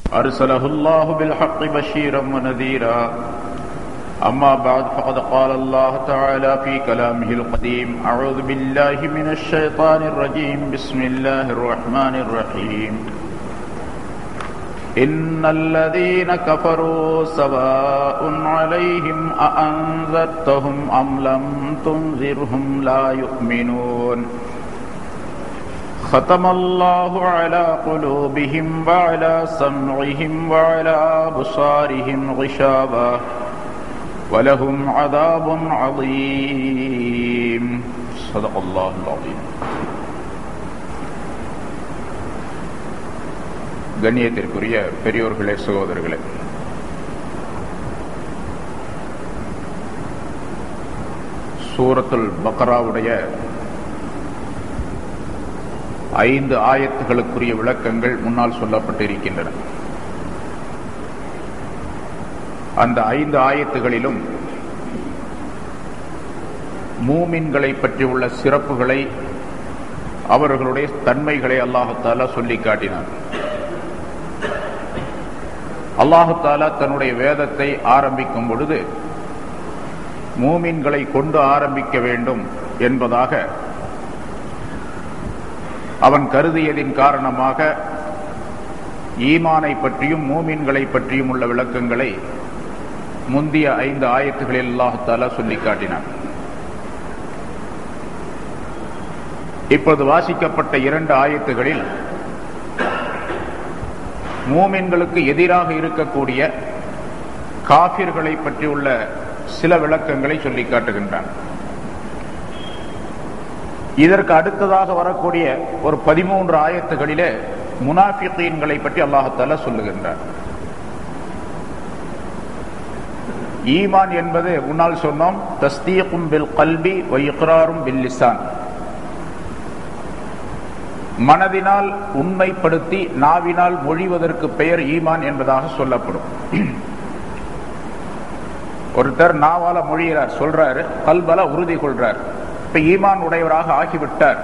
أرسله الله بالحق بشيرا ونذيرا أما بعد فقد قال الله تعالى في كلامه القديم أعوذ بالله من الشيطان الرجيم بسم الله الرحمن الرحيم إن الذين كفروا سواء عليهم أأنذرتهم أم لم تنذرهم لا يؤمنون ختم الله على قلوبهم وعلى سمعهم وعلى أبصارهم غشابا ولهم عذاب عظيم صدق الله العظيم கண்ணியத்திற்குரிய பெரியோர்களே சகோதரர்களே சூரத்துல் பக்ராவுடைய ஐந்து ஆயத்துகளுக்குரிய விளக்கங்கள் முன்னால் சொல்லப்பட்டிருக்கின்றன அந்த ஐந்து ஆயத்துகளிலும் மூமின்களை பற்றியுள்ள சிறப்புகளை அவர்களுடைய தன்மைகளை அல்லாஹாலா சொல்லி காட்டினார் அல்லாஹாலா தன்னுடைய வேதத்தை ஆரம்பிக்கும் பொழுது மூமின்களை கொண்டு ஆரம்பிக்க வேண்டும் என்பதாக அவன் கருதியதின் காரணமாக ஈமானை பற்றியும் மூமின்களை பற்றியும் உள்ள விளக்கங்களை முந்திய ஐந்து ஆயத்துகளில் அல்லாஹாலா சொல்லி காட்டினான் இப்போது வாசிக்கப்பட்ட இரண்டு ஆயத்துகளில் மூமின்களுக்கு எதிராக இருக்கக்கூடிய காபிர்களை பற்றியுள்ள சில விளக்கங்களை சொல்லி காட்டுகின்றான் இதற்கு அடுத்ததாக வரக்கூடிய ஒரு பதிமூன்று ஆயத்துகளிலே முனாஃபிகீன்களை பற்றி அல்லாஹால சொல்லுகின்றார் ஈமான் என்பது முன்னால் சொன்னோம் தஸ்தீக்கும் பில் கல்வி வைக்ராரும் பில் லிசான் மனதினால் உண்மைப்படுத்தி நாவினால் மொழிவதற்கு பெயர் ஈமான் என்பதாக சொல்லப்படும் ஒருத்தர் நாவால மொழிகிறார் சொல்றாரு கல்பல உறுதி கொள்றார் இப்ப ஈமான் உடையவராக ஆகிவிட்டார்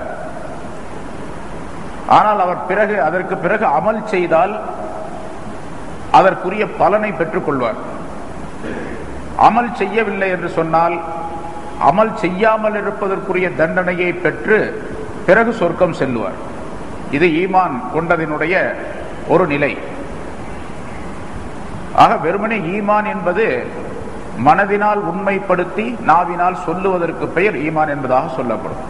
ஆனால் அவர் பிறகு அதற்கு பிறகு அமல் செய்தால் அதற்குரிய பலனை பெற்றுக் கொள்வார் அமல் செய்யவில்லை என்று சொன்னால் அமல் செய்யாமல் இருப்பதற்குரிய தண்டனையை பெற்று பிறகு சொர்க்கம் செல்லுவார் இது ஈமான் கொண்டதனுடைய ஒரு நிலை ஆக வெறுமனே ஈமான் என்பது மனதினால் உண்மைப்படுத்தி நாவினால் சொல்லுவதற்கு பெயர் ஈமான் என்பதாக சொல்லப்படும்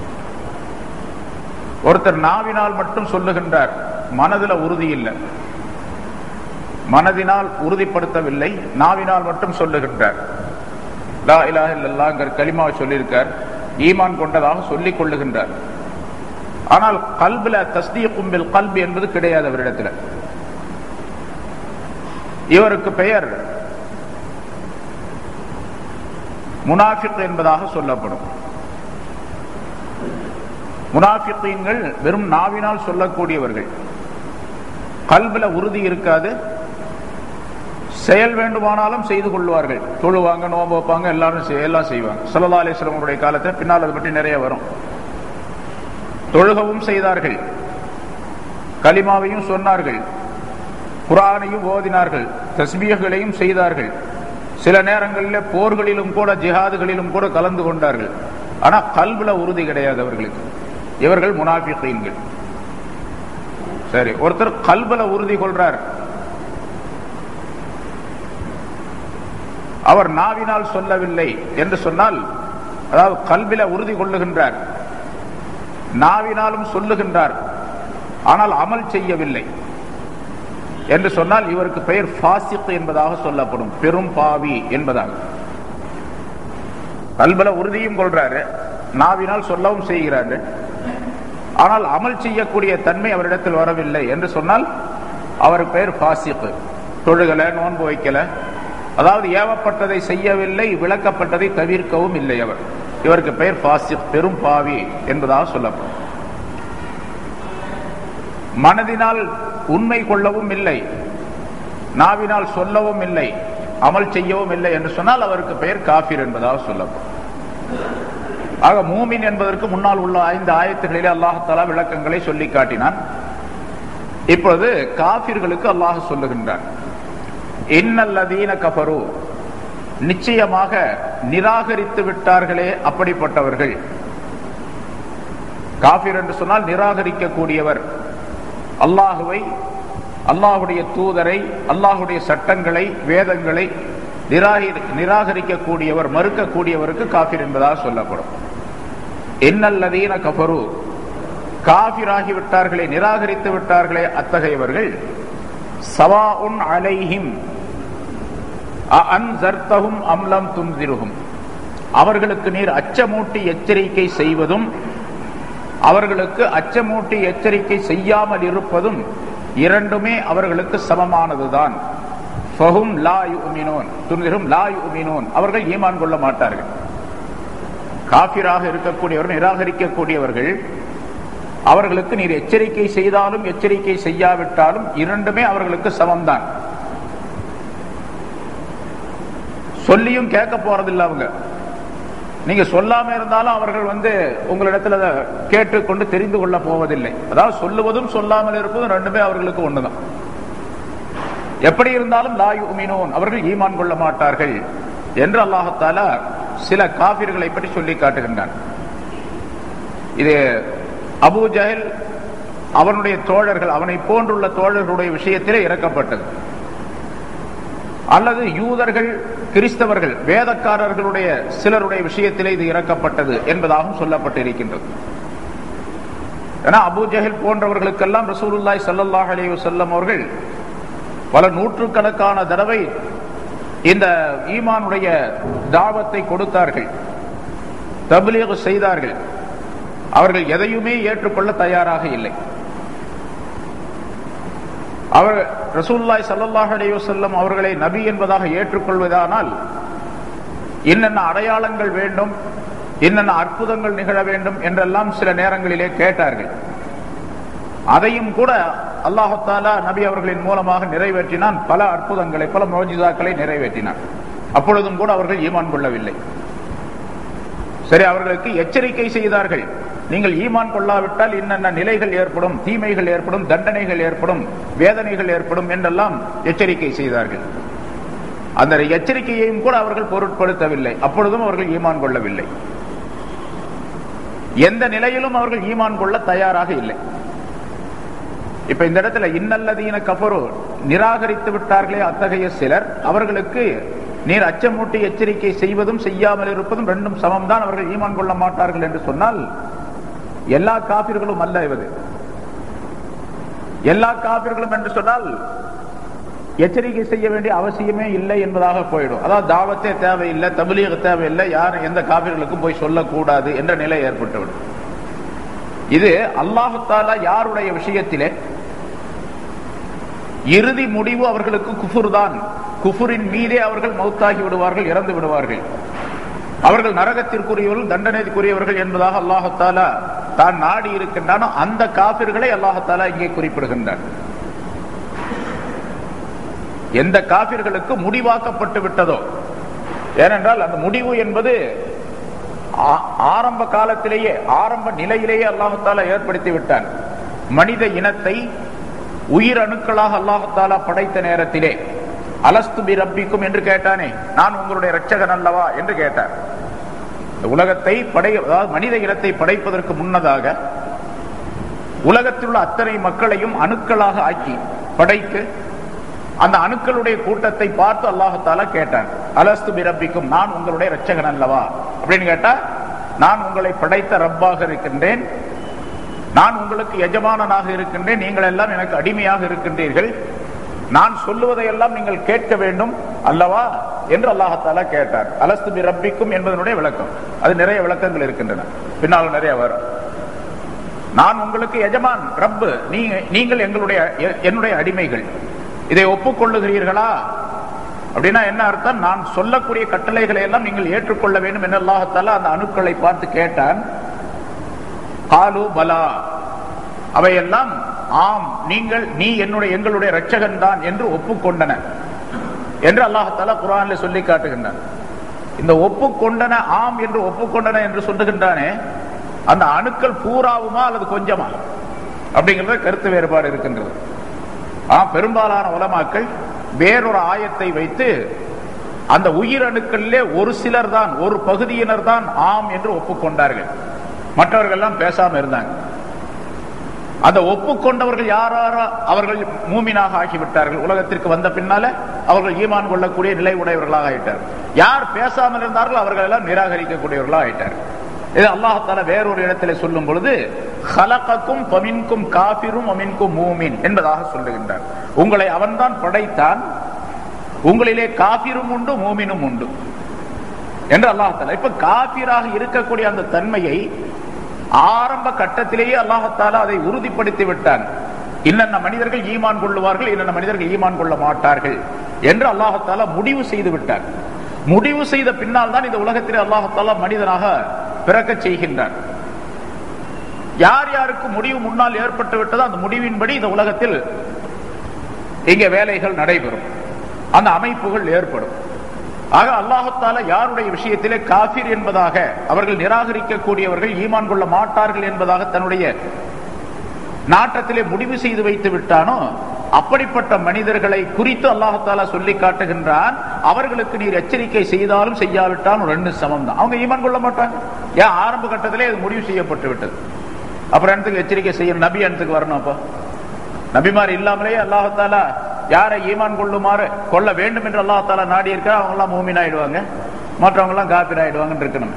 ஒருத்தர் நாவினால் மட்டும் சொல்லுகின்றார் மனதில் உறுதி இல்லை மனதினால் உறுதிப்படுத்தவில்லை நாவினால் மட்டும் சொல்லுகின்றார் லா இலாஹ் இல்லல்லாங்கிற கலிமாவை சொல்லியிருக்கார் ஈமான் கொண்டதாக சொல்லிக் கொள்ளுகின்றார் ஆனால் கல்பில தஸ்திய கும்பில் கல்வி என்பது கிடையாது அவரிடத்தில் இவருக்கு பெயர் முனாஃபிக் என்பதாக சொல்லப்படும் முனாஃபிக்கீன்கள் வெறும் நாவினால் சொல்லக்கூடியவர்கள் கல்வில உறுதி இருக்காது செயல் வேண்டுமானாலும் செய்து கொள்வார்கள் தொழுவாங்க நோம்பு வைப்பாங்க எல்லாரும் எல்லாம் செய்வாங்க சல்லா அலிஸ்லமுடைய காலத்தை பின்னால் அதை பற்றி நிறைய வரும் தொழுகவும் செய்தார்கள் கலிமாவையும் சொன்னார்கள் குரானையும் ஓதினார்கள் தஸ்மியங்களையும் செய்தார்கள் சில நேரங்களில் போர்களிலும் கூட ஜிஹாதுகளிலும் கூட கலந்து கொண்டார்கள் ஆனா கல்வில உறுதி கிடையாது அவர்களுக்கு இவர்கள் முனாபிக்கீன்கள் சரி ஒருத்தர் கல்வில உறுதி கொள்றார் அவர் நாவினால் சொல்லவில்லை என்று சொன்னால் அதாவது கல்வில உறுதி கொள்ளுகின்றார் நாவினாலும் சொல்லுகின்றார் ஆனால் அமல் செய்யவில்லை என்று சொன்னால் இவருக்கு பெயர் பாசிக் என்பதாக சொல்லப்படும் பெரும் பாவி என்பதாக கல்பல உறுதியும் கொள்றாரு நாவினால் சொல்லவும் செய்கிறாரு ஆனால் அமல் செய்யக்கூடிய தன்மை அவரிடத்தில் வரவில்லை என்று சொன்னால் அவருக்கு பெயர் பாசிக் தொழுகல நோன்பு வைக்கல அதாவது ஏவப்பட்டதை செய்யவில்லை விளக்கப்பட்டதை தவிர்க்கவும் இல்லை அவர் இவருக்கு பெயர் பாசிக் பெரும் பாவி என்பதாக சொல்லப்படும் மனதினால் உண்மை கொள்ளவும் இல்லை நாவினால் சொல்லவும் இல்லை அமல் செய்யவும் இல்லை என்று சொன்னால் அவருக்கு பெயர் காபிர் என்பதாக சொல்லப்படும் ஆக மூமின் என்பதற்கு முன்னால் உள்ள ஐந்து ஆயத்துகளிலே அல்லாஹாலா விளக்கங்களை சொல்லி காட்டினான் இப்பொழுது காபிர்களுக்கு அல்லாஹ் சொல்லுகின்றான் இன்னல்லதீன கபரு நிச்சயமாக நிராகரித்து விட்டார்களே அப்படிப்பட்டவர்கள் காபிர் என்று சொன்னால் நிராகரிக்க கூடியவர் அல்லாஹுவை அல்லாஹுடைய தூதரை அல்லாஹுடைய சட்டங்களை வேதங்களை நிராகரிக்கக்கூடியவர் மறுக்கக்கூடியவருக்கு காபிர் என்பதாக சொல்லப்படும் என்னல்லதீன கபரு காபிராகி விட்டார்களே நிராகரித்து விட்டார்களே அத்தகையவர்கள் சவா உன் அலைஹிம் அன்சர்த்தகும் அம்லம் துன்திருகும் அவர்களுக்கு நீர் அச்சமூட்டி எச்சரிக்கை செய்வதும் அவர்களுக்கு அச்சமூட்டி எச்சரிக்கை செய்யாமல் இருப்பதும் இரண்டுமே அவர்களுக்கு சமமானதுதான் அவர்கள் ஈமான் கொள்ள மாட்டார்கள் காபிராக இருக்கக்கூடியவர்கள் நிராகரிக்கக்கூடியவர்கள் அவர்களுக்கு நீர் எச்சரிக்கை செய்தாலும் எச்சரிக்கை செய்யாவிட்டாலும் இரண்டுமே அவர்களுக்கு சமம்தான் சொல்லியும் கேட்க போறதில்லை அவங்க நீங்க சொல்லாம இருந்தாலும் அவர்கள் வந்து உங்களிடத்துல கேட்டுக்கொண்டு தெரிந்து கொள்ள போவதில்லை அதாவது சொல்லுவதும் சொல்லாமல் இருப்பதும் ரெண்டுமே அவர்களுக்கு ஒண்ணுதான் எப்படி இருந்தாலும் லாயு மீனோன் அவர்கள் ஈமான் கொள்ள மாட்டார்கள் என்று அல்லாஹால சில காபிர்களை பற்றி சொல்லி காட்டுகின்றான் இது அபு ஜஹல் அவனுடைய தோழர்கள் அவனை போன்றுள்ள தோழர்களுடைய விஷயத்திலே இறக்கப்பட்டது அல்லது யூதர்கள் கிறிஸ்தவர்கள் வேதக்காரர்களுடைய சிலருடைய விஷயத்திலே இது இறக்கப்பட்டது என்பதாகவும் சொல்லப்பட்டிருக்கின்றது ஏன்னா அபு ஜஹில் போன்றவர்களுக்கெல்லாம் ரசூலுல்லாய் சல்லாஹ் அலி வல்லம் அவர்கள் பல நூற்றுக்கணக்கான தடவை இந்த ஈமானுடைய தாவத்தை கொடுத்தார்கள் தபிலீக செய்தார்கள் அவர்கள் எதையுமே ஏற்றுக்கொள்ள தயாராக இல்லை அவர் ரசூல்லாய் சல்லாஹ் அலையுசல்லம் அவர்களை நபி என்பதாக ஏற்றுக்கொள்வதானால் என்னென்ன அடையாளங்கள் வேண்டும் என்னென்ன அற்புதங்கள் நிகழ வேண்டும் என்றெல்லாம் சில நேரங்களிலே கேட்டார்கள் அதையும் கூட அல்லாஹாலா நபி அவர்களின் மூலமாக நிறைவேற்றினான் பல அற்புதங்களை பல மோஜிதாக்களை நிறைவேற்றினான் அப்பொழுதும் கூட அவர்கள் ஈமான் கொள்ளவில்லை சரி அவர்களுக்கு எச்சரிக்கை செய்தார்கள் நீங்கள் ஈமான் கொள்ளாவிட்டால் என்னென்ன நிலைகள் ஏற்படும் தீமைகள் ஏற்படும் தண்டனைகள் ஏற்படும் வேதனைகள் ஏற்படும் என்றெல்லாம் எச்சரிக்கை செய்தார்கள் அந்த எச்சரிக்கையையும் கூட அவர்கள் பொருட்படுத்தவில்லை அப்பொழுதும் அவர்கள் ஈமான் கொள்ளவில்லை எந்த நிலையிலும் அவர்கள் ஈமான் கொள்ள தயாராக இல்லை இப்ப இந்த இடத்துல இன்னல்லதீன கபரு நிராகரித்து விட்டார்களே அத்தகைய சிலர் அவர்களுக்கு நீர் அச்சமூட்டி எச்சரிக்கை செய்வதும் செய்யாமல் இருப்பதும் ரெண்டும் சமம்தான் அவர்கள் ஈமான் கொள்ள மாட்டார்கள் என்று சொன்னால் எல்லா காபிர்களும் அல்ல இவது எல்லா காபிர்களும் என்று சொன்னால் எச்சரிக்கை செய்ய வேண்டிய அவசியமே இல்லை என்பதாக போயிடும் அதாவது தாவத்தே தேவையில்லை தபிலீக தேவையில்லை யாரும் எந்த காபிர்களுக்கும் போய் சொல்லக்கூடாது என்ற நிலை ஏற்பட்டுவிடும் இது அல்லாஹாலா யாருடைய விஷயத்திலே இறுதி முடிவு அவர்களுக்கு குஃபுர் தான் குஃபுரின் மீதே அவர்கள் மௌத்தாகி விடுவார்கள் இறந்து விடுவார்கள் அவர்கள் நரகத்திற்குரியவர்கள் தண்டனைக்குரியவர்கள் என்பதாக அல்லாஹாலா தான் நாடி இருக்கின்றானோ அந்த காபிர்களை அல்லாஹாலா இங்கே குறிப்பிடுகின்றான் எந்த காபிர்களுக்கு முடிவாக்கப்பட்டு விட்டதோ ஏனென்றால் அந்த முடிவு என்பது ஆரம்ப காலத்திலேயே ஆரம்ப நிலையிலேயே அல்லாஹாலா ஏற்படுத்தி விட்டான் மனித இனத்தை உயிரணுக்களாக அல்லாஹாலா படைத்த நேரத்திலே அலஸ்து பி ரப்பிக்கும் என்று கேட்டானே நான் உங்களுடைய ரட்சகன் அல்லவா என்று கேட்டார் இந்த உலகத்தை படை அதாவது மனித இனத்தை படைப்பதற்கு முன்னதாக உலகத்தில் உள்ள அத்தனை மக்களையும் அணுக்களாக ஆக்கி படைத்து அந்த அணுக்களுடைய கூட்டத்தை பார்த்து அல்லாஹால கேட்டான் அலஸ்து பிரபிக்கும் நான் உங்களுடைய ரட்சகன் அல்லவா அப்படின்னு கேட்டா நான் உங்களை படைத்த ரப்பாக இருக்கின்றேன் நான் உங்களுக்கு எஜமானனாக இருக்கின்றேன் நீங்கள் எல்லாம் எனக்கு அடிமையாக இருக்கின்றீர்கள் நான் சொல்லுவதையெல்லாம் நீங்கள் கேட்க வேண்டும் அல்லவா என்று அல்லாஹால கேட்டார் அலஸ்து பி ரப்பிக்கும் என்பதனுடைய விளக்கம் அது நிறைய விளக்கங்கள் இருக்கின்றன பின்னால் நிறைய வரும் நான் உங்களுக்கு எஜமான் ரப்பு நீங்கள் எங்களுடைய என்னுடைய அடிமைகள் இதை ஒப்புக்கொள்ளுகிறீர்களா அப்படின்னா என்ன அர்த்தம் நான் சொல்லக்கூடிய கட்டளைகளை எல்லாம் நீங்கள் ஏற்றுக்கொள்ள வேண்டும் என்று அல்லாஹத்தால அந்த அணுக்களை பார்த்து கேட்டான் காலு பலா அவையெல்லாம் ஆம் நீங்கள் நீ என்னுடைய எங்களுடைய ரட்சகன் தான் என்று ஒப்புக்கொண்டன என்று அல்லாஹால குரான்ல சொல்லி காட்டுகின்றான் இந்த ஒப்புக்கொண்டன ஆம் என்று ஒப்புக்கொண்டன என்று சொல்லுகின்றானே அந்த அணுக்கள் பூராவுமா அல்லது கொஞ்சமா அப்படிங்கிறத கருத்து வேறுபாடு இருக்கின்றது ஆனா பெரும்பாலான உலமாக்கள் வேறொரு ஆயத்தை வைத்து அந்த உயிரணுக்களிலே ஒரு சிலர் தான் ஒரு பகுதியினர் தான் ஆம் என்று ஒப்புக்கொண்டார்கள் மற்றவர்கள் எல்லாம் பேசாம இருந்தாங்க அந்த ஒப்புக்கொண்டவர்கள் யாராரோ அவர்கள் மூமினாக ஆகிவிட்டார்கள் உலகத்திற்கு வந்த பின்னால அவர்கள் ஈமான் கொள்ளக்கூடிய நிலை உடையவர்களாக ஆயிட்டார்கள் யார் பேசாமல் இருந்தார்கள் அவர்கள் எல்லாம் நிராகரிக்கக்கூடியவர்களாக ஆயிட்டார்கள் இது அல்லாஹால வேறொரு இடத்துல சொல்லும் பொழுது ஹலகக்கும் பமின்கும் காபிரும் அமின்கும் மூமின் என்பதாக சொல்லுகின்றார் உங்களை அவன்தான் படைத்தான் உங்களிலே காபிரும் உண்டு மூமினும் உண்டு என்று அல்லாஹால இப்ப காபிராக இருக்கக்கூடிய அந்த தன்மையை ஆரம்ப கட்டத்திலேயே அல்லாஹத்தால அதை உறுதிப்படுத்தி விட்டான் இன்னென்ன மனிதர்கள் ஈமான் கொள்ளுவார்கள் இன்னென்ன மனிதர்கள் ஈமான் கொள்ள மாட்டார்கள் என்று அல்லாஹத்தால முடிவு செய்து விட்டார் முடிவு செய்த பின்னால் தான் இந்த உலகத்திலே அல்லாஹத்தால மனிதனாக பிறக்க செய்கின்றான் யார் யாருக்கு முடிவு முன்னால் ஏற்பட்டு விட்டதோ அந்த முடிவின்படி இந்த உலகத்தில் இங்கே வேலைகள் நடைபெறும் அந்த அமைப்புகள் ஏற்படும் ஆக அல்லாஹத்தால யாருடைய விஷயத்திலே காபிர் என்பதாக அவர்கள் நிராகரிக்கக்கூடியவர்கள் ஈமான் கொள்ள மாட்டார்கள் என்பதாக தன்னுடைய நாட்டத்திலே முடிவு செய்து வைத்து விட்டானோ அப்படிப்பட்ட மனிதர்களை குறித்து அல்லாஹாலா சொல்லி காட்டுகின்றான் அவர்களுக்கு நீர் எச்சரிக்கை செய்தாலும் செய்யாவிட்டாலும் ரெண்டு சமம் தான் அவங்க ஈமான் கொள்ள மாட்டாங்க ஏன் ஆரம்ப கட்டத்திலே அது முடிவு செய்யப்பட்டு விட்டது அப்புறம் இடத்துக்கு எச்சரிக்கை செய்யணும் நபி இடத்துக்கு வரணும் அப்போ நபிமார் இல்லாமலே அல்லாஹாலா யாரை ஈமான் கொள்ளுமாறு கொள்ள வேண்டும் என்று அல்லாஹாலா நாடி இருக்க அவங்க எல்லாம் மூமின் ஆயிடுவாங்க மற்றவங்க எல்லாம் காப்பீர் ஆயிடுவாங்கன்னு இருக்கணும்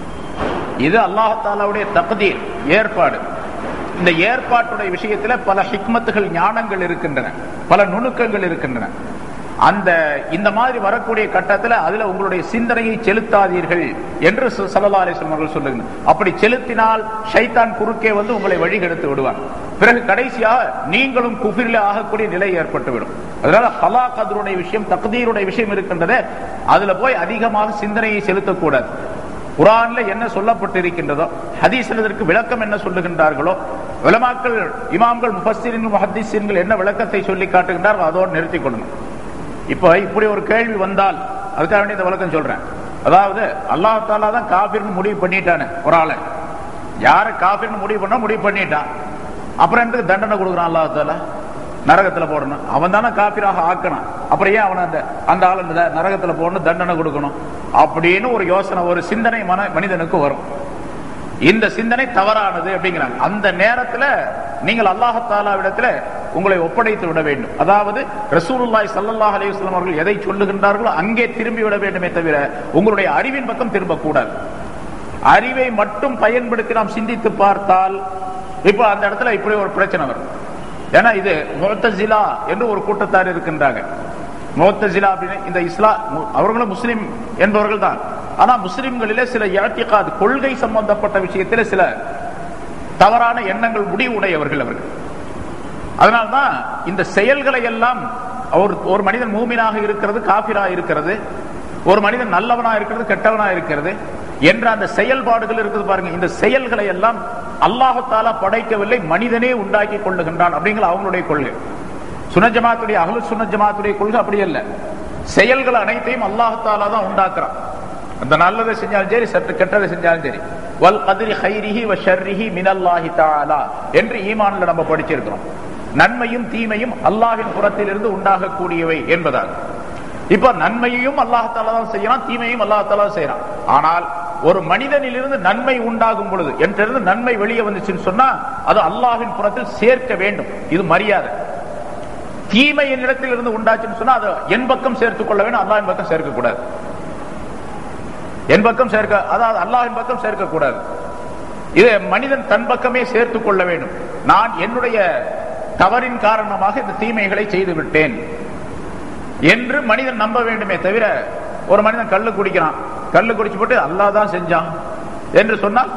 இது அல்லாஹாலாவுடைய தகுதீர் ஏற்பாடு இந்த ஏற்பாட்டுடைய விஷயத்துல பல ஹிக்மத்துகள் ஞானங்கள் இருக்கின்றன பல நுணுக்கங்கள் இருக்கின்றன அந்த இந்த மாதிரி வரக்கூடிய கட்டத்தில் அதுல உங்களுடைய சிந்தனையை செலுத்தாதீர்கள் என்று சல்லா அலிஸ்லாம் அவர்கள் சொல்லுங்க அப்படி செலுத்தினால் ஷைத்தான் குறுக்கே வந்து உங்களை வழிகெடுத்து விடுவான் பிறகு கடைசியாக நீங்களும் குஃபிரில் ஆகக்கூடிய நிலை ஏற்பட்டுவிடும் அதனால ஹலா கதருடைய விஷயம் தக்தீருடைய விஷயம் இருக்கின்றதே அதுல போய் அதிகமாக சிந்தனையை செலுத்தக்கூடாது குரான்ல என்ன சொல்லப்பட்டிருக்கின்றதோ ஹதீஸ் இதற்கு விளக்கம் என்ன சொல்லுகின்றார்களோ விளமாக்கள் இமாம்கள் முஃபஸ்ஸிரின்கள் முஹத்திஸின்கள் என்ன விளக்கத்தை சொல்லி காட்டுகின்றார்கள் அதோடு நிறுத்திக் கொள்ளணும் இப்ப இப்படி ஒரு கேள்வி வந்தால் அதுக்காக வேண்டிய இந்த விளக்கம் சொல்றேன் அதாவது அல்லாஹாலா தான் காபிர்னு முடிவு பண்ணிட்டானே ஒரு ஆளை யார காபிர்னு முடிவு பண்ணா முடிவு பண்ணிட்டான் அப்புறம் எதுக்கு தண்டனை கொடுக்குறான் அல்லாஹால நரகத்துல போடணும் அவன் தானே காபிராக ஆக்கணும் அப்புறம் ஏன் அவனை அந்த அந்த ஆள் நரகத்துல போடணும் தண்டனை கொடுக்கணும் அப்படின்னு ஒரு யோசனை ஒரு சிந்தனை மன மனிதனுக்கு வரும் இந்த சிந்தனை தவறானது அப்படிங்கிறாங்க அந்த நேரத்துல நீங்கள் அல்லாஹாலாவிடத்துல உங்களை ஒப்படைத்து விட வேண்டும் அதாவது ரசூலுல்லாய் சல்லாஹ் அலிவஸ்லாம் அவர்கள் எதை சொல்லுகின்றார்களோ அங்கே திரும்பி விட வேண்டுமே தவிர உங்களுடைய அறிவின் பக்கம் திரும்பக்கூடாது அறிவை மட்டும் பயன்படுத்தி நாம் சிந்தித்து பார்த்தால் இப்போ அந்த இடத்துல இப்படி ஒரு பிரச்சனை வரும் ஏன்னா இது மோத்தசிலா என்று ஒரு கூட்டத்தார் இருக்கின்றாங்க மோத்தசிலா அப்படின்னு இந்த இஸ்லா அவர்களும் முஸ்லிம் என்பவர்கள் தான் ஆனா முஸ்லிம்களிலே சில யாத்திகாத் கொள்கை சம்பந்தப்பட்ட விஷயத்தில் சில தவறான எண்ணங்கள் முடிவுடையவர்கள் அவர்கள் அதனால்தான் இந்த செயல்களை எல்லாம் ஒரு ஒரு மனிதன் மூமினாக இருக்கிறது காபிரா இருக்கிறது ஒரு மனிதன் நல்லவனா இருக்கிறது கெட்டவனா இருக்கிறது என்ற அந்த செயல்பாடுகள் இருக்குது பாருங்க இந்த செயல்களை எல்லாம் அல்லாஹாலா படைக்கவில்லை மனிதனே உண்டாக்கி கொள்ளுகின்றான் அப்படிங்கிற அவங்களுடைய கொள்கை சுனஜமாத்துடைய அகலு சுனஜமாத்துடைய கொள்கை அப்படி அல்ல செயல்கள் அனைத்தையும் அல்லாஹாலா தான் உண்டாக்குறான் அந்த நல்லதை செஞ்சாலும் சரி சற்று கெட்டதை செஞ்சாலும் சரி வல் கதிரி ஹைரிஹி வ ஷர்ரிஹி மினல்லாஹி தஆலா என்று ஈமான்ல நம்ம படிச்சிருக்கிறோம் நன்மையும் தீமையும் அல்லாஹ்வின் புறத்திலிருந்து உண்டாகக்கூடியவை என்பதாக இப்ப நன்மையையும் அல்லாஹாலா தான் செய்யறான் தீமையும் அல்லாஹாலா செய்யறான் ஆனால் ஒரு மனிதனிலிருந்து நன்மை உண்டாகும் பொழுது என்றிருந்து நன்மை வெளியே வந்துச்சுன்னு சொன்னா அது அல்லாஹ்வின் புறத்தில் சேர்க்க வேண்டும் இது மரியாதை தீமை என்னிடத்தில் இருந்து உண்டாச்சுன்னு சொன்னா அது என் பக்கம் சேர்த்துக் கொள்ள வேண்டும் அல்லாஹின் பக்கம் சேர்க்க கூடாது என் பக்கம் சேர்க்க அதாவது அல்லாஹின் பக்கம் சேர்க்க கூடாது இது மனிதன் தன் பக்கமே சேர்த்துக் கொள்ள வேண்டும் நான் என்னுடைய தவறின் காரணமாக இந்த தீமைகளை செய்து விட்டேன் என்று மனிதன் நம்ப வேண்டுமே தவிர ஒரு மனிதன் கல்லு குடிக்கிறான் கல்லு குடிச்சு போட்டு அல்லாஹ் தான் செஞ்சான் என்று சொன்னால்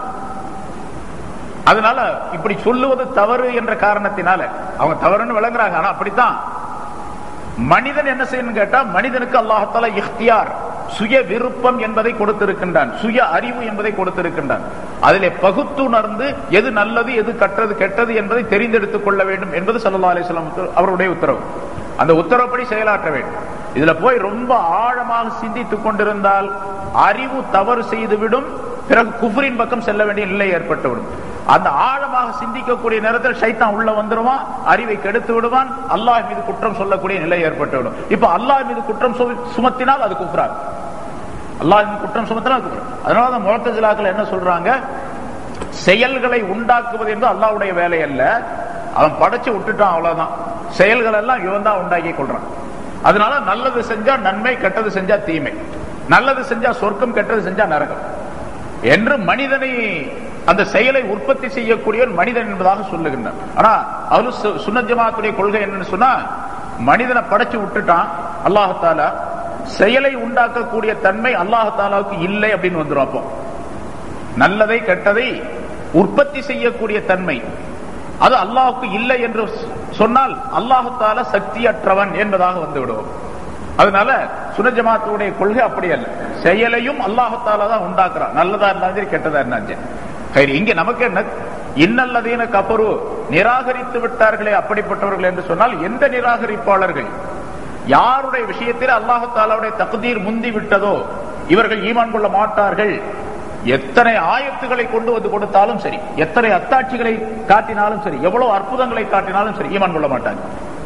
அதனால இப்படி சொல்லுவது தவறு என்ற காரணத்தினால அவங்க தவறுன்னு விளங்குறாங்க ஆனா அப்படித்தான் மனிதன் என்ன செய்யணும் கேட்டா மனிதனுக்கு அல்லாஹால இஃப்தியார் சுய விருப்பம் என்பதை கொடுத்திருக்கின்றான் சுய அறிவு என்பதை கொடுத்திருக்கின்றான் அதிலே பகுத்துணர்ந்து எது நல்லது எது கற்றது கெட்டது என்பதை தெரிந்தெடுத்துக் கொள்ள வேண்டும் என்பது சல்லா அலிஸ்லாம் அவருடைய உத்தரவு அந்த உத்தரவுப்படி செயலாற்ற வேண்டும் இதுல போய் ரொம்ப ஆழமாக சிந்தித்துக் கொண்டிருந்தால் அறிவு தவறு செய்துவிடும் பிறகு குஃபரின் பக்கம் செல்ல வேண்டிய நிலை ஏற்பட்டுவிடும் அந்த ஆழமாக சிந்திக்கக்கூடிய நேரத்தில் சைத்தான் உள்ள வந்துருவான் அறிவை கெடுத்து விடுவான் அல்லாஹ் மீது குற்றம் சொல்லக்கூடிய நிலை ஏற்பட்டு விடும் இப்ப அல்லாஹ் மீது குற்றம் சும- சுமத்தினால் அது குஃப்ரான் அல்லாஹ் மீது குற்றம் சுமத்தினால் அது குஃப்ரான் அதனால தான் முழத்தஜிலாக்கள் என்ன சொல்றாங்க செயல்களை உண்டாக்குவது என்று அல்லாஹ்வுடைய வேலை அல்ல அவன் படைச்சு விட்டுட்டான் அவ்வளவுதான் செயல்கள் எல்லாம் இவன் தான் உண்டாக்கி கொள்றான் அதனால நல்லது செஞ்சா நன்மை கெட்டது செஞ்சா தீமை நல்லது செஞ்சா சொர்க்கம் கெட்டது செஞ்சா நரகம் என்று மனிதனை அந்த செயலை உற்பத்தி செய்யக்கூடியவன் மனிதன் என்பதாக சொல்லுகின்றான் ஆனா அவரு சுன்னத் ஜமாத்துடைய கொள்கை என்னன்னு சொன்னா மனிதனை படைச்சு விட்டுட்டான் அல்லாஹால செயலை உண்டாக்கக்கூடிய தன்மை அல்லாஹாலாவுக்கு இல்லை அப்படின்னு வந்துரும் அப்போ நல்லதை கெட்டதை உற்பத்தி செய்யக்கூடிய தன்மை அது அல்லாஹுக்கு இல்லை என்று சொன்னால் அல்லாஹால சக்தியற்றவன் என்பதாக வந்து விடுவோம் அதனால சுனஜமாத்துடைய கொள்கை அப்படி அல்ல செயலையும் அல்லாஹால தான் உண்டாக்குறான் நல்லதா இருந்தாலும் சரி கெட்டதா இருந்தாலும் சரி சரி இங்க நமக்கு என்ன இன்னல்லதீன கபரு நிராகரித்து விட்டார்களே அப்படிப்பட்டவர்கள் என்று சொன்னால் எந்த நிராகரிப்பாளர்கள் யாருடைய விஷயத்தில் அல்லாஹாலாவுடைய தகுதீர் முந்தி விட்டதோ இவர்கள் ஈமான் கொள்ள மாட்டார்கள் எத்தனை ஆயத்துகளை கொண்டு வந்து கொடுத்தாலும் சரி எத்தனை அத்தாட்சிகளை காட்டினாலும் சரி எவ்வளவு அற்புதங்களை காட்டினாலும் சரி ஈமான் கொள்ள மாட்டாங்க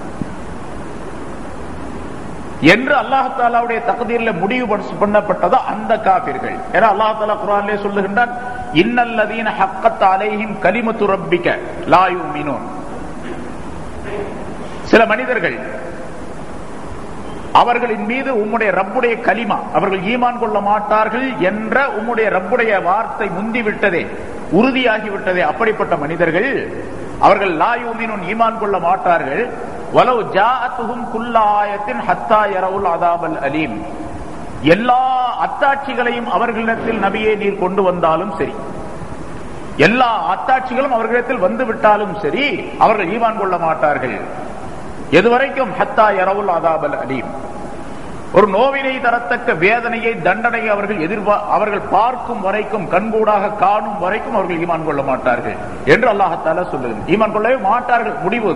என்று அல்லாஹாலாவுடைய தகுதியில் முடிவு பண்ணப்பட்டதோ அந்த காபிர்கள் ஏன்னா அல்லாஹாலா குரான்லே சொல்லுகின்றான் இன்னல்லதீன ஹக்கத் அலைஹிம் கலிமத்து ரப்பிக்க லாயு மீனோன் சில மனிதர்கள் அவர்களின் மீது உம்முடைய ரப்புடைய கலிமா அவர்கள் ஈமான் கொள்ள மாட்டார்கள் என்ற உம்முடைய ரப்புடைய வார்த்தை முந்தி விட்டதே உறுதியாகி விட்டதே அப்படிப்பட்ட மனிதர்கள் அவர்கள் லாயூமினும் ஈமான் கொள்ள மாட்டார்கள் வலவு ஜாஅத்துஹும் குல்ல ஆயத்தின் ஹத்தா யரவுல் அதாபல் அலீம் எல்லா அத்தாட்சிகளையும் அவர்களிடத்தில் நபியே நீர் கொண்டு வந்தாலும் சரி எல்லா அத்தாட்சிகளும் அவர்களிடத்தில் வந்து விட்டாலும் சரி அவர்கள் ஈமான் கொள்ள மாட்டார்கள் எதுவரைக்கும் ஹத்தா யரவுல் அதாபல் அலீம் ஒரு நோவினை தரத்தக்க வேதனையை தண்டனையை அவர்கள் எதிர்பா அவர்கள் பார்க்கும் வரைக்கும் கண்கூடாக காணும் வரைக்கும் அவர்கள் ஈமான் கொள்ள மாட்டார்கள் என்று அல்லாஹத்தால சொல்லுங்க ஈமான் கொள்ளவே மாட்டார்கள் முடிவு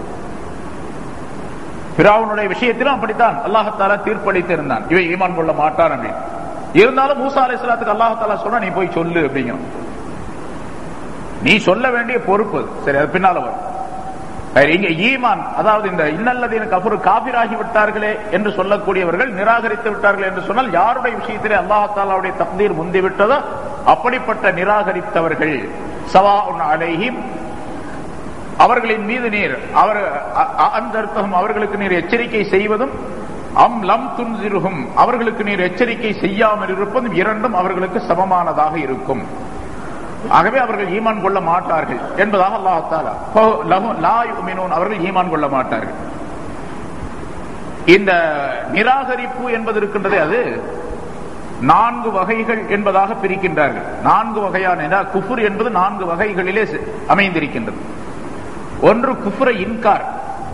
பிராவுனுடைய விஷயத்திலும் அப்படித்தான் அல்லாஹத்தாலா தீர்ப்பளித்து இருந்தான் இவை ஈமான் கொள்ள மாட்டான் அப்படின்னு இருந்தாலும் மூசா அலை இஸ்லாத்துக்கு அல்லாஹத்தாலா சொன்னா நீ போய் சொல்லு அப்படிங்கிறான் நீ சொல்ல வேண்டிய பொறுப்பு அது. சரி அது பின்னால வரும் சரி, இங்க ஈமான் அதாவது இந்த இன்னல்லதீன கஃபரு காபிராகி விட்டார்களே என்று சொல்லக்கூடியவர்கள் நிராகரித்து விட்டார்கள் என்று சொன்னால் யாருடைய விஷயத்திலே அல்லாஹாலாவுடைய தக்தீர் முந்தி விட்டதோ அப்படிப்பட்ட நிராகரித்தவர்கள் சவா அலைஹிம் அவர்களின் மீது நீர் அவர் அ- அ- அந்த அர்த்தம் அவர்களுக்கு நீர் எச்சரிக்கை செய்வதும் அம் லம் துன்சிருகும் அவர்களுக்கு நீர் எச்சரிக்கை செய்யாமல் இருப்பதும் இரண்டும் அவர்களுக்கு சமமானதாக இருக்கும் ஆகவே அவர்கள் ஈமான் கொள்ள மாட்டார்கள் என்பதாக அல்லாஹாலா அவர்கள் ஈமான் கொள்ள மாட்டார்கள் இந்த நிராகரிப்பு என்பது இருக்கின்றதே அது நான்கு வகைகள் என்பதாக பிரிக்கின்றார்கள் நான்கு வகையான குஃபுர் என்பது நான்கு வகைகளிலே சி- அமைந்திருக்கின்றது ஒன்று குஃபுர இன்கார்